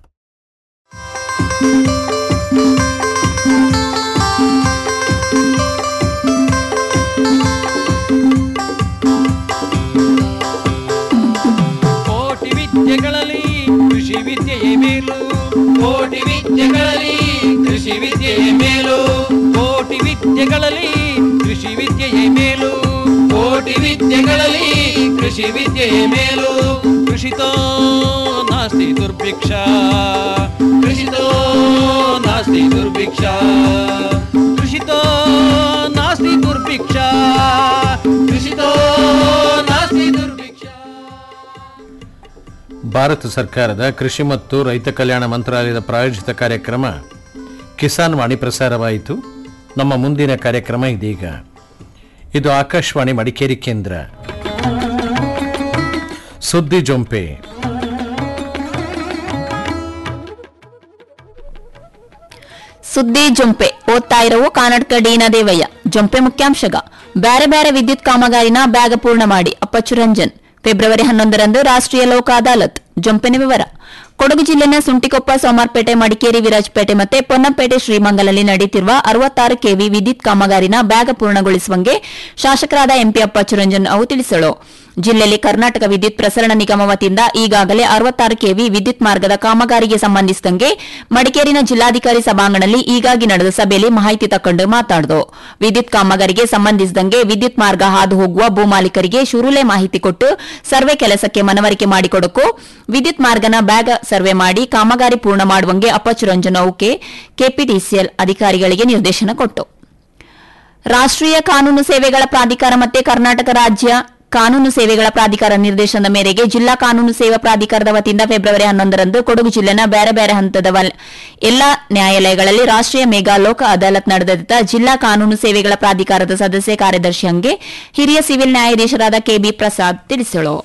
ಕೋಟಿ ವಿದ್ಯೆಗಳಲ್ಲಿ ಕೃಷಿ ವಿದ್ಯೆಯೇ ಮೇಲು ಕೋಟಿ ವಿದ್ಯೆಗಳಲ್ಲಿ ಕೃಷಿ ವಿದ್ಯೆಯೇ ಮೇಲು ಕೋಟಿ ವಿದ್ಯೆಗಳಲ್ಲಿ ಕೃಷಿ ವಿದ್ಯೆಯೇ ಮೇಲು ಕೋಟಿ ವಿದ್ಯೆಗಳಲ್ಲಿ ಕೃಷಿ ವಿದ್ಯೆಯೇ ಮೇಲು ಕೃಷಿತೋ ನಾಸ್ತಿ ದುರ್ಭಿಕ್ಷ ಕೃಷಿತೋ ನಾಸ್ತಿ ದುರ್ಭಿಕ್ಷ ಕೃಷಿತೋ ನಾಸ್ತಿ ದುರ್ಭಿಕ್ಷ ಕೃಷಿತೋ ನಾಸ್ತಿ ದುರ್ಭಿಕ್ಷ ಭಾರತ ಸರ್ಕಾರದ ಕೃಷಿ ಮತ್ತು ರೈತ ಕಲ್ಯಾಣ ಮಂತ್ರಾಲಯದ ಪ್ರಾಯೋಜಿತ ಕಾರ್ಯಕ್ರಮ ಕಿಸಾನ್ ವಾಣಿ ಪ್ರಸಾರವಾಯಿತು ನಮ್ಮ ಮುಂದಿನ ಕಾರ್ಯಕ್ರಮ ಇದೀಗ ಇದು ಆಕಾಶವಾಣಿ ಮಡಿಕೇರಿ ಕೇಂದ್ರ ಸುದ್ದಿ ಜೊಂಪೆ ಸುದ್ದಿ ಜೊಂಪೆ ಓದ್ತಾ ಇರುವ ಕಾನಡ್ಕ ಡೀನ ದೇವಯ್ಯ ಜೊಂಪೆ ಮುಖ್ಯಾಂಶಗ ಬ್ಯಾರೆ ಬ್ಯಾರೆ ವಿದ್ಯುತ್ ಕಾಮಗಾರಿನ ಬ್ಯಾಗ ಪೂರ್ಣ ಮಾಡಿ ಅಪ್ಪಚ್ಚು ರಂಜನ್ ಫೆಬ್ರವರಿ ಹನ್ನೊಂದರಂದು ರಾಷ್ಟ್ರೀಯ ಲೋಕ ಅದಾಲತ್ ಜೊಂಪೆನ ವಿವರ ಕೊಡಗು ಜಿಲ್ಲೆನ ಸುಂಟಿಕೊಪ್ಪ ಸೋಮಾರ್ಪೇಟೆ ಮಡಿಕೇರಿ ವಿರಾಜಪೇಟೆ ಮತ್ತೆ ಪೊನ್ನಂಪೇಟೆ ಶ್ರೀಮಂಗಲಲ್ಲಿ ನಡೆಯುತ್ತಿರುವ ಅರವತ್ತಾರು ಕೆವಿ ವಿದ್ಯುತ್ ಕಾಮಗಾರಿನ ಬ್ಯಾಗ ಪೂರ್ಣಗೊಳಿಸುವಂಗೆ ಶಾಸಕರಾದ ಎಂಪಿ ಅಪ್ಪಚ್ಚು ರಂಜನ್ ಅವು ತಿಳಿಸಲು ಜಿಲ್ಲೆಯಲ್ಲಿ ಕರ್ನಾಟಕ ವಿದ್ಯುತ್ ಪ್ರಸರಣ ನಿಗಮ ವತಿಯಿಂದ ಈಗಾಗಲೇ ಅರವತ್ತಾರು ಕೆವಿ ವಿದ್ಯುತ್ ಮಾರ್ಗದ ಕಾಮಗಾರಿಗೆ ಸಂಬಂಧಿಸಿದಂಗೆ ಮಡಿಕೇರಿನ ಜಿಲ್ಲಾಧಿಕಾರಿ ಸಭಾಂಗಣದಲ್ಲಿ ಈಗಾಗಿ ನಡೆದ ಸಭೆಯಲ್ಲಿ ಮಾಹಿತಿ ತಕೊಂಡು ಮಾತಾಡಿದು ವಿದ್ಯುತ್ ಕಾಮಗಾರಿಗೆ ಸಂಬಂಧಿಸಿದಂಗೆ ವಿದ್ಯುತ್ ಮಾರ್ಗ ಹಾದು ಹೋಗುವ ಭೂಮಾಲೀಕರಿಗೆ ಶುರುಲೆ ಮಾಹಿತಿ ಕೊಟ್ಟು ಸರ್ವೆ ಕೆಲಸಕ್ಕೆ ಮನವರಿಕೆ ಮಾಡಿಕೊಡಕ್ಕೂ ವಿದ್ಯುತ್ ಮಾರ್ಗನ ಬ್ಯಾಗ್ ಸರ್ವೆ ಮಾಡಿ ಕಾಮಗಾರಿ ಪೂರ್ಣ ಮಾಡುವಂಗೆ ಅಪ್ಪಚ್ಚು ರಂಜನ್ ಔಕೆ ಕೆಪಿಟಿಸಿಎಲ್ ಅಧಿಕಾರಿಗಳಿಗೆ ನಿರ್ದೇಶನ ಕೊಟ್ಟು ರಾಷ್ಟ್ರೀಯ ಕಾನೂನು ಸೇವೆಗಳ ಪ್ರಾಧಿಕಾರ ಮತ್ತೆ ಕರ್ನಾಟಕ ರಾಜ್ಯ ಕಾನೂನು ಸೇವೆಗಳ ಪ್ರಾಧಿಕಾರ ನಿರ್ದೇಶನದ ಮೇರೆಗೆ ಜಿಲ್ಲಾ ಕಾನೂನು ಸೇವಾ ಪ್ರಾಧಿಕಾರದ ವತಿಯಿಂದ ಫೆಬ್ರವರಿ ಹನ್ನೊಂದರಂದು ಕೊಡಗು ಜಿಲ್ಲೆನ ಬೇರೆ ಬೇರೆ ಹಂತದ ವಲ್- ಎಲ್ಲಾ ನ್ಯಾಯಾಲಯಗಳಲ್ಲಿ ರಾಷ್ಟ್ರೀಯ ಮೆಗಾ ಲೋಕ ಅದಾಲತ್ ನಡೆದ ಜಿಲ್ಲಾ ಕಾನೂನು ಸೇವೆಗಳ ಪ್ರಾಧಿಕಾರದ ಸದಸ್ಯ ಕಾರ್ಯದರ್ಶಿ ಹಂಗೆ ಹಿರಿಯ ಸಿವಿಲ್ ನ್ಯಾಯಾಧೀಶರಾದ ಕೆಬಿ ಪ್ರಸಾದ್ ತಿಳಿಸಲು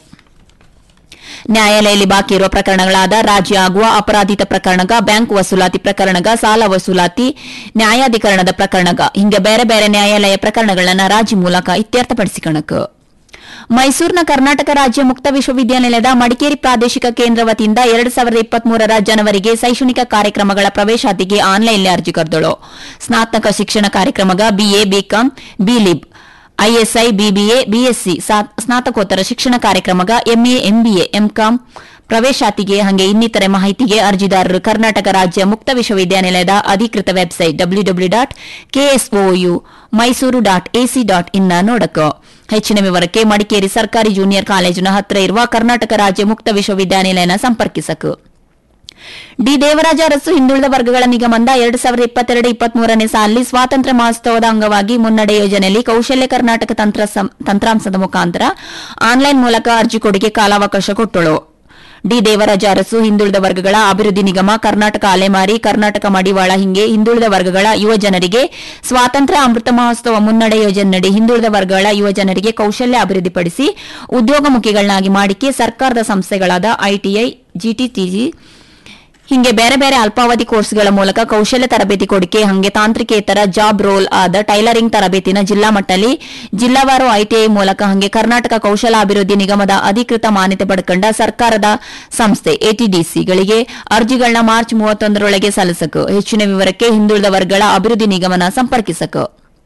ನ್ಯಾಯಾಲಯದಲ್ಲಿ ಬಾಕಿ ಇರುವ ಪ್ರಕರಣಗಳಾದ ರಾಜ್ಯ ಆಗುವ ಅಪರಾಧಿತ ಪ್ರಕರಣಗ ಬ್ಯಾಂಕ್ ವಸೂಲಾತಿ ಪ್ರಕರಣಗ ಸಾಲ ವಸೂಲಾತಿ ನ್ಯಾಯಾಧಿಕರಣದ ಪ್ರಕರಣಗ ಹಿಂಗೆ ಬೇರೆ ಬೇರೆ ನ್ಯಾಯಾಲಯ ಪ್ರಕರಣಗಳನ್ನ ರಾಜಿ ಮೂಲಕ ಇತ್ಯರ್ಥಪಡಿಸಿಕೊಳ್ಳಕ ಮೈಸೂರಿನ ಕರ್ನಾಟಕ ರಾಜ್ಯ ಮುಕ್ತ ವಿಶ್ವವಿದ್ಯಾನಿಲಯದ ಮಡಿಕೇರಿ ಪ್ರಾದೇಶಿಕ ಕೇಂದ್ರ ವತಿಯಿಂದ ಎರಡು ಸಾವಿರದ ಇಪ್ಪತ್ಮೂರರ ಜನವರಿಗೆ ಶೈಕ್ಷಣಿಕ ಕಾರ್ಯಕ್ರಮಗಳ ಪ್ರವೇಶಾತಿಗೆ ಆನ್ಲೈನ್ ಅರ್ಜಿ ಕರೆದಳು ಸ್ನಾತಕ ಶಿಕ್ಷಣ ಕಾರ್ಯಕ್ರಮಗ BA BCom BLib ISI BBA BSc ಸಾ- ಸ್ನಾತಕೋತ್ತರ ಶಿಕ್ಷಣ ಕಾರ್ಯಕ್ರಮಗ ಎಂಎ ಎಂಬಿಎ ಎಂಕಾಂ ಪ್ರವೇಶಾತಿಗೆ ಹಂಗೆ ಇನ್ನಿತರೆ ಮಾಹಿತಿಗೆ ಅರ್ಜಿದಾರರು ಕರ್ನಾಟಕ ರಾಜ್ಯ ಮುಕ್ತ ವಿಶ್ವವಿದ್ಯಾನಿಲಯದ ಅಧಿಕೃತ website W W dot KSOU Mysuru dot AC dot ಇನ್ನ ನೋಡಕ ಹೆಚ್ಚಿನ ವಿವರಕ್ಕೆ ಮಡಿಕೇರಿ ಸರ್ಕಾರಿ ಜೂನಿಯರ್ ಕಾಲೇಜಿನ ಹತ್ತಿರ ಇರುವ ಕರ್ನಾಟಕ ರಾಜ್ಯ ಮುಕ್ತ ವಿಶ್ವವಿದ್ಯಾನಿಲಯನ ಸಂಪರ್ಕಿಸಕು ಡಿ ದೇವರಾಜ ಅರಸು ಹಿಂದುಳಿದ ವರ್ಗಗಳ ನಿಗಮದ ಎರಡು ಸಾವಿರದ ಇಪ್ಪತ್ತೆರಡು ಇಪ್ಪತ್ಮೂರನೇ ಸಾಲಿನಲ್ಲಿ ಸ್ವಾತಂತ್ರ್ಯ ಮಹೋತ್ಸವದ ಅಂಗವಾಗಿ ಮುನ್ನಡೆ ಯೋಜನೆಯಲ್ಲಿ ಕೌಶಲ್ಯ ಕರ್ನಾಟಕ ತಂತ್ರ ಸಂ- ತಂತ್ರಾಂಶದ ಮುಖಾಂತರ ಆನ್ಲೈನ್ ಮೂಲಕ ಅರ್ಜಿ ಕೊಡುಗೆ ಕಾಲಾವಕಾಶ ಕೊಟ್ಟಳು ಡಿ ದೇವರಾಜ ಅರಸು ಹಿಂದುಳಿದ ವರ್ಗಗಳ ಅಭಿವೃದ್ಧಿ ನಿಗಮ ಕರ್ನಾಟಕ ಅಲೆಮಾರಿ ಕರ್ನಾಟಕ ಮಡಿವಾಳ ಹಿಂಗೆ ಹಿಂದುಳಿದ ವರ್ಗಗಳ ಯುವ ಜನರಿಗೆ ಸ್ವಾತಂತ್ರ್ಯ ಅಮೃತ ಮಹೋತ್ಸವ ಮುನ್ನಡೆ ಯೋಜನೆಯಡಿ ಹಿಂದುಳಿದ ವರ್ಗಗಳ ಯುವ ಜನರಿಗೆ ಕೌಶಲ್ಯ ಅಭಿವೃದ್ಧಿಪಡಿಸಿ ಉದ್ಯೋಗಮುಖಿಗಳನ್ನಾಗಿ ಮಾಡಿಕೆ ಸರ್ಕಾರದ ಸಂಸ್ಥೆಗಳಾದ ಐಟಿಐ ಜಿಟಿಟಿಜಿ ಹಿಂಗೆ ಬೇರೆ ಬೇರೆ ಅಲ್ಪಾವಧಿ ಕೋರ್ಸ್ಗಳ ಮೂಲಕ ಕೌಶಲ್ಯ ತರಬೇತಿ ಕೊಡಿಕೆ ಹಂಗೆ ತಾಂತ್ರಿಕೇತರ ಜಾಬ್ ರೋಲ್ ಆದ ಟೈಲರಿಂಗ್ ತರಬೇತಿನ ಜಿಲ್ಲಾ ಮಟ್ಟದಲ್ಲಿ ಜಿಲ್ಲಾವಾರು ಐಟಿಐ ಮೂಲಕ ಹಂಗೆ ಕರ್ನಾಟಕ ಕೌಶಲ ಅಭಿವೃದ್ಧಿ ನಿಗಮದ ಅಧಿಕೃತ ಮಾನ್ಯತೆ ಪಡ್ಕೊಂಡ ಸರ್ಕಾರದ ಸಂಸ್ಥೆ ಎಟಿಡಿಸಿಗಳಿಗೆ ಅರ್ಜಿಗಳನ್ನ ಮಾರ್ಚ್ ಮೂವತ್ತೊಂದರೊಳಗೆ ಸಲ್ಲಿಸಕು ಹೆಚ್ಚಿನ ವಿವರಕ್ಕೆ ಹಿಂದುಳಿದ ವರ್ಗಗಳ ಅಭಿವೃದ್ಧಿ ನಿಗಮನ ಸಂಪರ್ಕಿಸಕು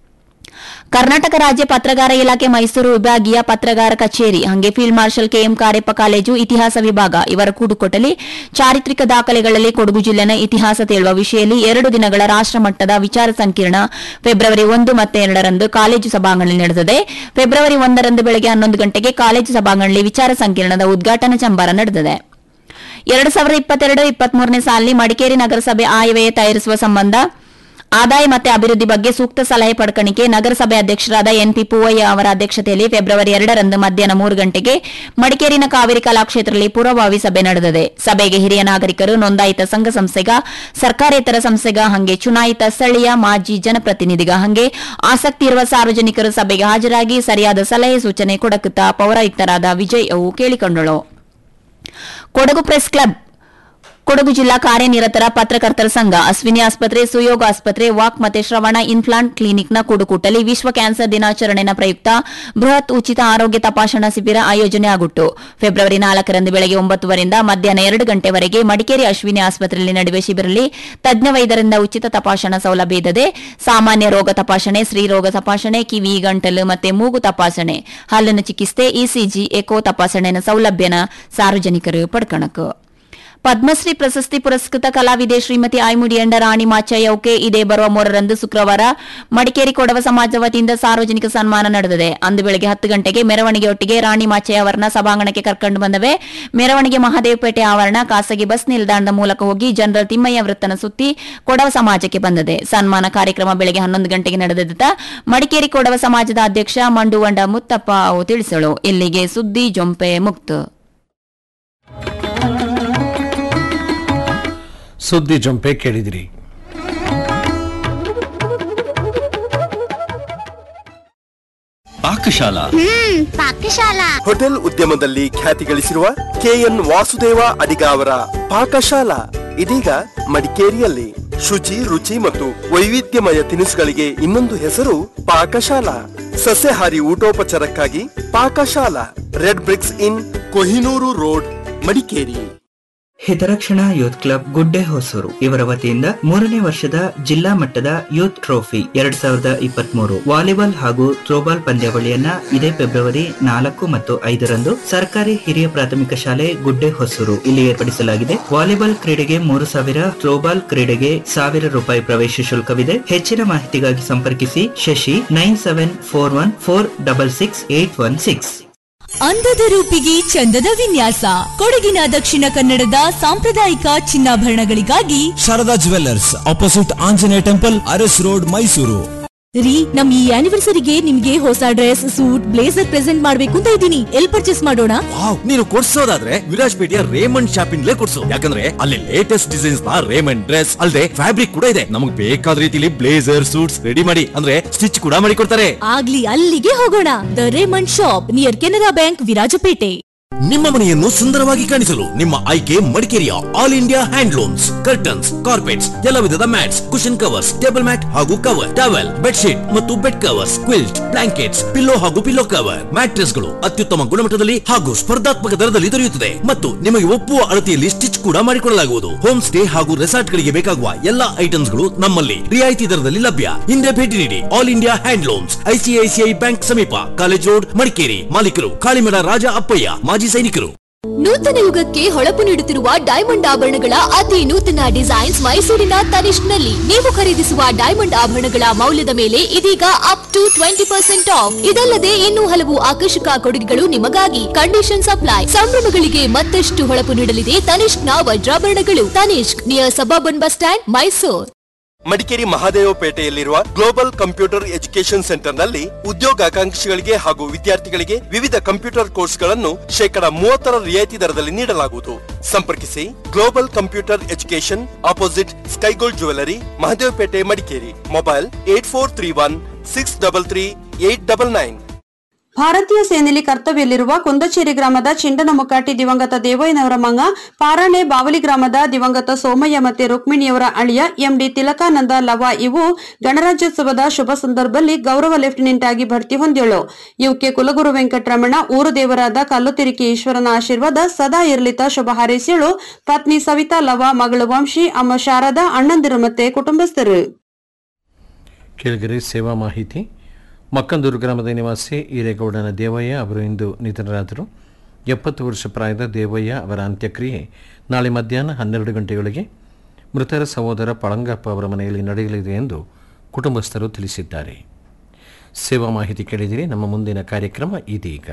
ಕರ್ನಾಟಕ ರಾಜ್ಯ ಪತ್ರಗಾರ ಇಲಾಖೆ ಮೈಸೂರು ವಿಭಾಗೀಯ ಪತ್ರಗಾರ ಕಚೇರಿ ಹಂಗೆ field marshal KM Kariappa college ಇತಿಹಾಸ ವಿಭಾಗ ಇವರ ಕೂಡುಕೊಟ್ಟಲಿ ಚಾರಿತ್ರಿಕ ದಾಖಲೆಗಳಲ್ಲಿ ಕೊಡಗು ಜಿಲ್ಲೆನ ಇತಿಹಾಸ ತೇಳುವ ವಿಷಯದಲ್ಲಿ ಎರಡು ದಿನಗಳ ರಾಷ್ಟ್ರಮಟ್ಟದ ವಿಚಾರ ಸಂಕಿರಣ ಫೆಬ್ರವರಿ ಒಂದು ಮತ್ತೆ ಎರಡರಂದು ಕಾಲೇಜು ಸಭಾಂಗಣದಲ್ಲಿ ನಡೆದಿದೆ ಫೆಬ್ರವರಿ ಒಂದರಂದು ಬೆಳಗ್ಗೆ ಹನ್ನೊಂದು ಗಂಟೆಗೆ ಕಾಲೇಜು ಸಭಾಂಗಣದಲ್ಲಿ ವಿಚಾರ ಸಂಕಿರಣದ ಉದ್ಘಾಟನಾ ಚಂಬಾರ ನಡೆದಿದೆ ಎರಡು ಸಾವಿರದ ಇಪ್ಪತ್ತೆರಡು ಇಪ್ಪತ್ಮೂರನೇ ಸಾಲಿನಲ್ಲಿ ಮಡಿಕೇರಿ ನಗರಸಭೆ ಆಯವ್ಯಯ ತಯಾರಿಸುವ ಸಂಬಂಧ ಆದಾಯ ಮತ್ತೆ ಅಭಿವೃದ್ಧಿ ಬಗ್ಗೆ ಸೂಕ್ತ ಸಲಹೆ ಪಡ್ಕಣಿಕೆ ನಗರಸಭೆ ಅಧ್ಯಕ್ಷರಾದ ಎನ್ಪಿ ಪೂವಯ್ಯ ಅವರ ಅಧ್ಯಕ್ಷತೆಯಲ್ಲಿ ಫೆಬ್ರವರಿ ಎರಡರಂದು ಮಧ್ಯಾಹ್ನ ಮೂರು ಗಂಟೆಗೆ ಮಡಿಕೇರಿನ ಕಾವೇರಿ ಕಲಾಕ್ಷೇತ್ರದಲ್ಲಿ ಪೂರ್ವಭಾವಿ ಸಭೆ ನಡೆದಿದೆ ಸಭೆಗೆ ಹಿರಿಯ ನಾಗರಿಕರು ನೋಂದಾಯಿತ ಸಂಘ ಸಂಸ್ಥೆಗ ಸರ್ಕಾರೇತರ ಸಂಸ್ಥೆಗ ಹಂಗೆ ಚುನಾಯಿತ ಸ್ಥಳೀಯ ಮಾಜಿ ಜನಪ್ರತಿನಿಧಿಗ ಹಂಗೆ ಆಸಕ್ತಿ ಇರುವ ಸಾರ್ವಜನಿಕರು ಸಭೆಗೆ ಹಾಜರಾಗಿ ಸರಿಯಾದ ಸಲಹೆ ಸೂಚನೆ ಕೊಡಕುತ್ತಾ ಪೌರಾಯುಕ್ತರಾದ ವಿಜಯ್ ಅವು ಕೇಳಿಕೊಂಡಳು ಕೊಡಗು ಪ್ರೆಸ್ ಕ್ಲಬ್ ಕೊಡಗು ಜಿಲ್ಲಾ ಕಾರ್ಯನಿರತರ ಪತ್ರಕರ್ತರ ಸಂಘ ಅಶ್ವಿನಿ ಆಸ್ಪತ್ರೆ ಸುಯೋಗ ಆಸ್ಪತ್ರೆ ವಾಕ್ ಮತ್ತೆ ಶ್ರವಣ ಇನ್ಫ್ಲಾಂಟ್ ಕ್ಲಿನಿಕ್ನ ಕೂಡುಕೂಟಲಿ ವಿಶ್ವ ಕ್ಯಾನ್ಸರ್ ದಿನಾಚರಣೆನ ಪ್ರಯುಕ್ತ ಬೃಹತ್ ಉಚಿತ ಆರೋಗ್ಯ ತಪಾಸಣಾ ಶಿಬಿರ ಆಯೋಜನೆ ಆಗುಟ್ಟು ಫೆಬ್ರವರಿ ನಾಲ್ಕರಂದು ಬೆಳಗ್ಗೆ ಒಂಬತ್ತುವರಿಂದ ಮಧ್ಯಾಹ್ನ ಎರಡು ಗಂಟೆವರೆಗೆ ಮಡಿಕೇರಿ ಅಶ್ವಿನಿ ಆಸ್ಪತ್ರೆಯಲ್ಲಿ ನಡೆಯುವ ಶಿಬಿರದಲ್ಲಿ ತಜ್ಞ ವೈದ್ಯರಿಂದ ಉಚಿತ ತಪಾಸಣಾ ಸೌಲಭ್ಯ ಇದ್ದದೆ ಸಾಮಾನ್ಯ ರೋಗ ತಪಾಸಣೆ ಸ್ತ್ರೀರೋಗ ತಪಾಸಣೆ ಕಿವಿ ಗಂಟಲು ಮತ್ತೆ ಮೂಗು ತಪಾಸಣೆ ಹಲ್ಲಿನ ಚಿಕಿತ್ಸೆ ಇಸಿಜಿ ಎಕೋ ತಪಾಸಣೆನ ಸೌಲಭ್ಯನ ಸಾರ್ವಜನಿಕರು ಪಡ್ಕಣಕು ಪದ್ಮಶ್ರೀ ಪ್ರಶಸ್ತಿ ಪುರಸ್ಕೃತ ಕಲಾವಿದೆ ಶ್ರೀಮತಿ ಐಮುಡಿ ಎಂಡ ರಾಣಿ ಮಾಚಯ್ಯವ್ಕೆ ಇದೇ ಬರುವ ಮೂರರಂದು ಶುಕ್ರವಾರ ಮಡಿಕೇರಿ ಕೊಡವ ಸಮಾಜದ ವತಿಯಿಂದ ಸಾರ್ವಜನಿಕ ಸನ್ಮಾನ ನಡೆದಿದೆ ಅಂದು ಬೆಳಗ್ಗೆ ಹತ್ತು ಗಂಟೆಗೆ ಮೆರವಣಿಗೆಯೊಟ್ಟಿಗೆ ರಾಣಿ ಮಾಚಯ್ಯ ಅವರನ್ನ ಸಭಾಂಗಣಕ್ಕೆ ಕರ್ಕೊಂಡು ಬಂದವೆ ಮೆರವಣಿಗೆ ಮಹಾದೇವಪೇಟೆ ಆವರಣ ಖಾಸಗಿ ಬಸ್ ನಿಲ್ದಾಣದ ಮೂಲಕ ಹೋಗಿ ಜನರಲ್ ತಿಮ್ಮಯ್ಯ ವೃತ್ತನ ಸುತ್ತಿ ಕೊಡವ ಸಮಾಜಕ್ಕೆ ಬಂದಿದೆ ಸನ್ಮಾನ ಕಾರ್ಯಕ್ರಮ ಬೆಳಗ್ಗೆ ಹನ್ನೊಂದು ಗಂಟೆಗೆ ನಡೆದಿದ್ದ ಮಡಿಕೇರಿ ಕೊಡವ ಸಮಾಜದ ಅಧ್ಯಕ್ಷ ಮಂಡುವಂಡ ಮುತ್ತಪ್ಪ ಅವು ತಿಳಿಸಳು ಇಲ್ಲಿಗೆ ಸುದ್ದಿ ಜೊಂಪೆ ಮುಕ್ತ ಸುದ್ದಿ ಜಂಪೆ ಕೇಳಿದಿರಿ ಪಾಕಶಾಲಾ ಪಾಕಶಾಲಾ ಹೋಟೆಲ್ ಉದ್ಯಮದಲ್ಲಿ ಖ್ಯಾತಿ ಗಳಿಸಿರುವ ಕೆಎನ್ ವಾಸುದೇವ ಅಡಿಗ ಅವರ ಪಾಕಶಾಲಾ ಇದೀಗ ಮಡಿಕೇರಿಯಲ್ಲಿ ಶುಚಿ ರುಚಿ ಮತ್ತು ವೈವಿಧ್ಯಮಯ ತಿನಿಸುಗಳಿಗೆ ಇನ್ನೊಂದು ಹೆಸರು ಪಾಕಶಾಲಾ ಸಸ್ಯಾಹಾರಿ ಊಟೋಪಚಾರಕ್ಕಾಗಿ Pakashala red bricks inn Kohinoor road Madikeri ಹಿತರಕ್ಷಣಾ ಯೂತ್ ಕ್ಲಬ್ ಗುಡ್ಡೆ ಹೊಸೂರು ಇವರ ವತಿಯಿಂದ ಮೂರನೇ ವರ್ಷದ ಜಿಲ್ಲಾ ಮಟ್ಟದ ಯೂತ್ ಟ್ರೋಫಿ ಎರಡ್ ಸಾವಿರದ ಇಪ್ಪತ್ತ್ ಮೂರು ವಾಲಿಬಾಲ್ ಹಾಗೂ ಥ್ರೋಬಾಲ್ ಪಂದ್ಯಾವಳಿಯನ್ನ ಇದೇ ಫೆಬ್ರವರಿ ನಾಲ್ಕು ಮತ್ತು ಐದರಂದು ಸರ್ಕಾರಿ ಹಿರಿಯ ಪ್ರಾಥಮಿಕ ಶಾಲೆ ಗುಡ್ಡೆ ಹೊಸೂರು ಇಲ್ಲಿ ಏರ್ಪಡಿಸಲಾಗಿದೆ ವಾಲಿಬಾಲ್ ಕ್ರೀಡೆಗೆ ಮೂರು ಸಾವಿರ ಥ್ರೋಬಾಲ್ ಕ್ರೀಡೆಗೆ ಸಾವಿರ ರೂಪಾಯಿ ಪ್ರವೇಶ ಶುಲ್ಕವಿದೆ ಹೆಚ್ಚಿನ ಮಾಹಿತಿಗಾಗಿ ಸಂಪರ್ಕಿಸಿ Shashi nine seven four one four double six eight one six ಅಂದದ ರೂಪಿಗೆ ಚಂದದ ವಿನ್ಯಾಸ ಕೊಡಗಿನ ದಕ್ಷಿಣ ಕನ್ನಡದ ಸಾಂಪ್ರದಾಯಿಕ ಚಿನ್ನಾಭರಣಗಳಿಗಾಗಿ Sharada jewellers opposite Anjaneya temple Aras road Mysuru ರೀ ನಮ್ ಈ ಆನಿವರ್ಸರಿಗೆ ನಿಮ್ಗೆ ಹೊಸ ಡ್ರೆಸ್ ಸೂಟ್ ಬ್ಲೇಸರ್ ಪ್ರೆಸೆಂಟ್ ಮಾಡ್ಬೇಕು ಅಂತ ಇದ್ದೀನಿ ಎಲ್ ಪರ್ಚೇಸ್ ಮಾಡೋಣ ವಾವ್ ನೀನು ಕೊಡ್ಸೋದಾದ್ರೆ ವಿರಾಜ್ಪೇಟೆಯ ರೇಮಂಡ್ ಶಾಪಿಂಗ್ಲೇ ಕೊಡ್ಸು ಯಾಕಂದ್ರೆ ಅಲ್ಲಿ ಲೇಟೆಸ್ಟ್ ಡಿಸೈನ್ಸ್ ನ ರೇಮಂಡ್ ಡ್ರೆಸ್ ಅಲ್ಲದೆ ಫ್ಯಾಬ್ರಿಕ್ ಕೂಡ ಇದೆ ನಮಗೆ ಬೇಕಾದ ರೀತಿಲಿ ಬ್ಲೇಸರ್ ಸೂಟ್ಸ್ ರೆಡಿ ಮಾಡಿ ಅಂದ್ರೆ ಸ್ಟಿಚ್ ಕೂಡ ಮಾಡಿ ಕೊಡ್ತಾರೆ ಆಗ್ಲಿ ಅಲ್ಲಿಗೆ ಹೋಗೋಣ the Raymond shop near Canara bank Virajpet ನಿಮ್ಮ ಮನೆಯನ್ನು ಸುಂದರವಾಗಿ ಕಾಣಿಸಲು ನಿಮ್ಮ ಆಯ್ಕೆ ಮಡಿಕೇರಿಯ all India handlooms curtains carpets ಎಲ್ಲ ವಿಧದ mats cushion covers table mat ಹಾಗೂ ಕವರ್ ಟವೆಲ್ ಬೆಡ್ಶೀಟ್ ಮತ್ತು bed covers quilt blankets pillow ಹಾಗೂ ಪಿಲ್ಲೋ ಕವರ್ ಮ್ಯಾಟ್ರೆಸ್ ಗಳು ಅತ್ಯುತ್ತಮ ಗುಣಮಟ್ಟದಲ್ಲಿ ಹಾಗೂ ಸ್ಪರ್ಧಾತ್ಮಕ ದರದಲ್ಲಿ ದೊರೆಯುತ್ತದೆ ಮತ್ತು ನಿಮಗೆ ಒಪ್ಪುವ ಅಳತೆಯಲ್ಲಿ ಸ್ಟಿಚ್ ಕೂಡ ಮಾಡಿಕೊಡಲಾಗುವುದು ಹೋಮ್ ಸ್ಟೇ ಹಾಗೂ ರೆಸಾರ್ಟ್ ಗಳಿಗೆ ಬೇಕಾಗುವ ಎಲ್ಲಾ ಐಟಮ್ಸ್ ಗಳು ನಮ್ಮಲ್ಲಿ ರಿಯಾಯಿತಿ ದರದಲ್ಲಿ ಲಭ್ಯ ಹಿಂದೆ ಭೇಟಿ ನೀಡಿ all India handlooms ICICI bank ಸಮೀಪ ಕಾಲೇಜ್ ರೋಡ್ ಮಡಿಕೇರಿ ಮಾಲೀಕರು ಕಾಳಿಮಡ ರಾಜ ಅಪ್ಪಯ್ಯ ಮಾಜಿ ಸೈನಿಕರು ನೂತನ ಯುಗಕ್ಕೆ ಹೊಳಪು ನೀಡುತ್ತಿರುವ ಡೈಮಂಡ್ ಆಭರಣಗಳ ಅತಿ ನೂತನ ಡಿಸೈನ್ಸ್ ಮೈಸೂರಿನ ತನಿಷ್ಕ್ ನಲ್ಲಿ ನೀವು ಖರೀದಿಸುವ ಡೈಮಂಡ್ ಆಭರಣಗಳ ಮೌಲ್ಯದ ಮೇಲೆ ಇದೀಗ up to twenty percent off ಇದಲ್ಲದೆ ಇನ್ನೂ ಹಲವು ಆಕರ್ಷಕ ಕೊಡುಗೆಗಳು ನಿಮಗಾಗಿ ಕಂಡೀಷನ್ ಸಪ್ಲೈ ಸಂಭ್ರಮಗಳಿಗೆ ಮತ್ತಷ್ಟು ಹೊಳಪು ನೀಡಲಿದೆ ತನಿಷ್ಕ್ನ ವಜ್ರಾಭರಣಗಳು Tanishq near suburban bus stand Mysuru Madikeri ಮಹಾದೇವಪೇಟೆಯಲ್ಲಿರುವ ಗ್ಲೋಬಲ್ ಕಂಪ್ಯೂಟರ್ ಎಜುಕೇಶನ್ ಸೆಂಟರ್ ನಲ್ಲಿ ಉದ್ಯೋಗಾಕಾಂಕ್ಷಿಗಳಿಗೆ ಹಾಗೂ ವಿದ್ಯಾರ್ಥಿಗಳಿಗೆ ವಿವಿಧ ಕಂಪ್ಯೂಟರ್ ಕೋರ್ಸ್ಗಳನ್ನು ಶೇಕಡ ಮೂವತ್ತರ ರಿಯಾಯಿತಿ ದರದಲ್ಲಿ ನೀಡಲಾಗುವುದು ಸಂಪರ್ಕಿಸಿ global computer education opposite sky gold jewellery Mahadevapete Madikeri mobile eight four three one six double three eight double nine ಭಾರತೀಯ ಸೇನೆಯಲ್ಲಿ ಕರ್ತವ್ಯದಲ್ಲಿರುವ ಕುಂದಚೇರಿ ಗ್ರಾಮದ ಚಿಂಡನ ಮುಕ್ಕಾಟಿ ದಿವಂಗತ ದೇವಯ್ಯನವರ ಮಂಗ ಪಾರಾಣೆ ಬಾವಲಿ ಗ್ರಾಮದ ದಿವಂಗತ ಸೋಮಯ್ಯ ಮತ್ತೆ ರುಕ್ಮಿಣಿಯವರ ಅಳಿಯ ಎಂಡಿ ತಿಲಕಾನಂದ ಲವ ಇವು ಗಣರಾಜ್ಯೋತ್ಸವದ ಶುಭ ಸಂದರ್ಭದಲ್ಲಿ ಗೌರವ ಲೆಫ್ಟಿನೆಂಟ್ ಆಗಿ ಬಡ್ತಿ ಹೊಂದ್ಯಳು ಇವಕ್ಕೆ ಕುಲಗುರು ವೆಂಕಟರಮಣ ಊರು ದೇವರಾದ ಕಲ್ಲುತಿರಿಕೆ ಈಶ್ವರನ ಆಶೀರ್ವಾದ ಸದಾ ಇರಲಿತ ಶುಭ ಹಾರೈಸಿಯಳು ಪತ್ನಿ ಸವಿತಾ ಲವ ಮಗಳು ವಂಶಿ ಅಮ್ಮ ಶಾರದಾ ಅಣ್ಣಂದಿರು ಮತ್ತೆ ಕುಟುಂಬಸ್ಥರು ಕೆಳಗರೆ ಸೇವಾ ಮಾಹಿತಿ ಮಕ್ಕಂದೂರು ಗ್ರಾಮದ ನಿವಾಸಿ ಈರೇಗೌಡನ ದೇವಯ್ಯ ಅವರು ಇಂದು ನಿಧನರಾದರು ಎಪ್ಪತ್ತು ವರ್ಷ ಪ್ರಾಯದ ದೇವಯ್ಯ ಅವರ ಅಂತ್ಯಕ್ರಿಯೆ ನಾಳೆ ಮಧ್ಯಾಹ್ನ ಹನ್ನೆರಡು ಗಂಟೆಗಳಿಗೆ ಮೃತರ ಸಹೋದರ ಪಳಂಗಪ್ಪ ಅವರ ಮನೆಯಲ್ಲಿ ನಡೆಯಲಿದೆ ಎಂದು ಕುಟುಂಬಸ್ಥರು ತಿಳಿಸಿದ್ದಾರೆ ಸೇವಾ ಮಾಹಿತಿ ಕೇಳಿದಿರಿ ನಮ್ಮ ಮುಂದಿನ ಕಾರ್ಯಕ್ರಮ ಇದೀಗ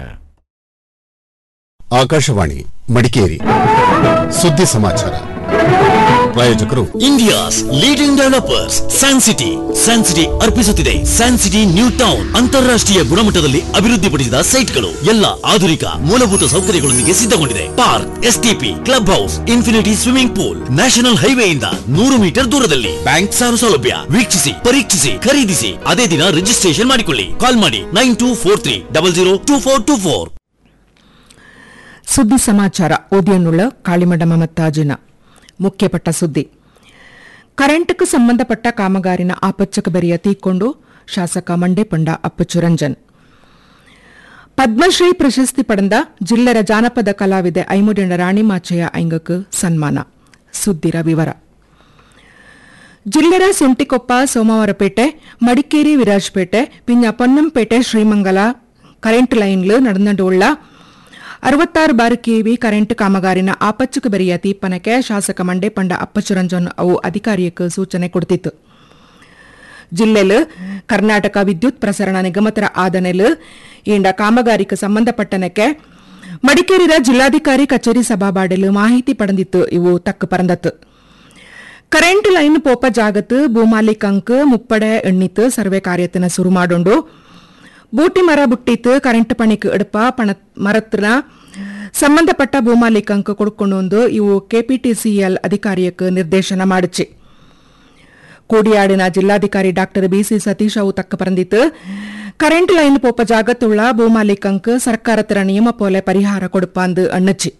ಆಕಾಶವಾಣಿ ಮಡಿಕೇರಿ ಸುದ್ದಿ ಸಮಾಚಾರ ಪ್ರಾಯೋಜಕರು India's leading developers San City San City ಅರ್ಪಿಸುತ್ತಿದೆ ಸ್ಯಾನ್ ಸಿಟಿ ನ್ಯೂ ಟೌನ್ ಅಂತಾರಾಷ್ಟ್ರೀಯ ಗುಣಮಟ್ಟದಲ್ಲಿ ಅಭಿವೃದ್ಧಿಪಡಿಸಿದ ಸೈಟ್ಗಳು ಎಲ್ಲ ಆಧುನಿಕ ಮೂಲಭೂತ ಸೌಕರ್ಯಗಳೊಂದಿಗೆ ಸಿದ್ಧಗೊಂಡಿದೆ park STP club house infinity swimming pool national ಹೈವೇಯಿಂದ ನೂರು ಮೀಟರ್ ದೂರದಲ್ಲಿ ಬ್ಯಾಂಕ್ ಸಾಲ ಸೌಲಭ್ಯ ವೀಕ್ಷಿಸಿ ಪರೀಕ್ಷಿಸಿ ಖರೀದಿಸಿ ಅದೇ ದಿನ ರಿಜಿಸ್ಟ್ರೇಷನ್ ಮಾಡಿಕೊಳ್ಳಿ ಕಾಲ್ ಮಾಡಿ nine two four three double zero two four two four ಸುದ್ದಿ ಸಮಾಚಾರ ಓದಿಯನ್ನುಳ್ಳ ಕಾಳಿಮಡ ಮಮತಾಜಿನ ಮುಖ್ಯಪಟ್ಟ ಸುದ್ದಿ ಕರೆಂಟ್க்கு ಸಂಬಂಧಪಟ್ಟ ಕಾಮಗಾರಿನ ಆಪಚ್ಚಕ ಬೆರೆಯ ತೀಕೊಂಡು ಶಾಸಕ ಮಂಡೆ ಪಂಡ ಅಪ್ಪಚ್ಚು ರಂಜನ್ ಪದ್ಮಶ್ರೀ ಪ್ರಶಸ್ತಿ ಪಡೆದ ಜಿಲ್ಲೆರ ಜಾನಪದ ಕಲಾವಿದೆ ಐಮುಡಿನ ರಾಣಿ ಮಾಚಯ್ಯ ಐಂಗಕ್ಕೆ ಸನ್ಮಾನ ಸುದ್ದಿರ ವಿವರ ಜಿಲ್ಲೆರ ಸೊಂಟಿಕೊಪ್ಪ ಸೋಮವಾರಪೇಟೆ ಮಡಿಕೇರಿ ವಿರಾಜ್ಪೇಟೆ ಪಿಂಜ ಪೊನ್ನಂಪೇಟೆ ಶ್ರೀಮಂಗಲ ಕರೆಂಟ್ ಲೈನ್ಲು ನಡೆದುಳ್ಳ ಅರವತ್ತಾರು ಬಾರಿ ಕೆವಿ ಕರೆಂಟ್ ಕಾಮಗಾರಿನ ಆಪಚ್ಚಕ ಬೆರೆಯ ತೀರ್ಪನಕ್ಕೆ ಶಾಸಕ ಮಂಡೆ ಪಂಡ ಅಪ್ಪಚುರಂಜನ್ ಅವು ಅಧಿಕಾರಿಯಕ್ಕೆ ಸೂಚನೆ ಕೊಡ್ತಿತ್ತು ಜಿಲ್ಲೆಲು ಕರ್ನಾಟಕ ವಿದ್ಯುತ್ ಪ್ರಸರಣ ನಿಗಮತರ ಆದನೆಲು ಇಂಡ ಕಾಮಗಾರಿಕೆ ಸಂಬಂಧಪಟ್ಟನಕ್ಕೆ ಮಡಿಕೇರಿಯ ಜಿಲ್ಲಾಧಿಕಾರಿ ಕಚೇರಿ ಸಭಾಬಾಡೆಲು ಮಾಹಿತಿ ಪಡೆದಿತ್ತು ಇವು ತಕ್ಕ ಪರಂದತ್ತು ಕರೆಂಟ್ ಲೈನ್ ಪೋಪ ಜಾಗತ್ ಭೂಮಾಲಿಕಂಕ್ ಮುಪ್ಪಡೆ ಎಣ್ಣಿತ್ ಸರ್ವೆ ಕಾರ್ಯತನ ಶುರು ಮಾಡೋಂಡು ಬೂಟಿ ಮರ ಬುಟ್ಟಿತ್ ಕರೆಂಟ್ ಪಣಿಕ್ ಎಡಪ ಪಣ ಮರತ್ರ ಸಂಬಂಧಪಟ್ಟ ಭೂಮಾಲಿಕಂಕ್ ಕೊಡ್ಕೊಂಡು ಇವು ಕೆಪಿಟಿಸಿಎಲ್ ಅಧಿಕಾರಿಯಕ್ಕೆ ನಿರ್ದೇಶನ ಮಾಡಿಚಿ ಕೂಡಿಯಾಡಿನ ಜಿಲ್ಲಾಧಿಕಾರಿ ಡಾಕ್ಟರ್ ಬಿಸಿ ಸತೀಶ್ ಅವು ತಕ್ಕ ಪರಂದಿತ್ತು ಕರೆಂಟ್ ಲೈನ್ ಪೋಪ ಜಾಗತ್ತುಳ್ಳ ಭೂಮಾಲಿಕಂಕ್ ಸರ್ಕಾರತರ ನಿಯಮ ಪೋಲೆ ಪರಿಹಾರ ಕೊಡುಪಾಂದು ಅಣ್ಣಚ್ಚಿ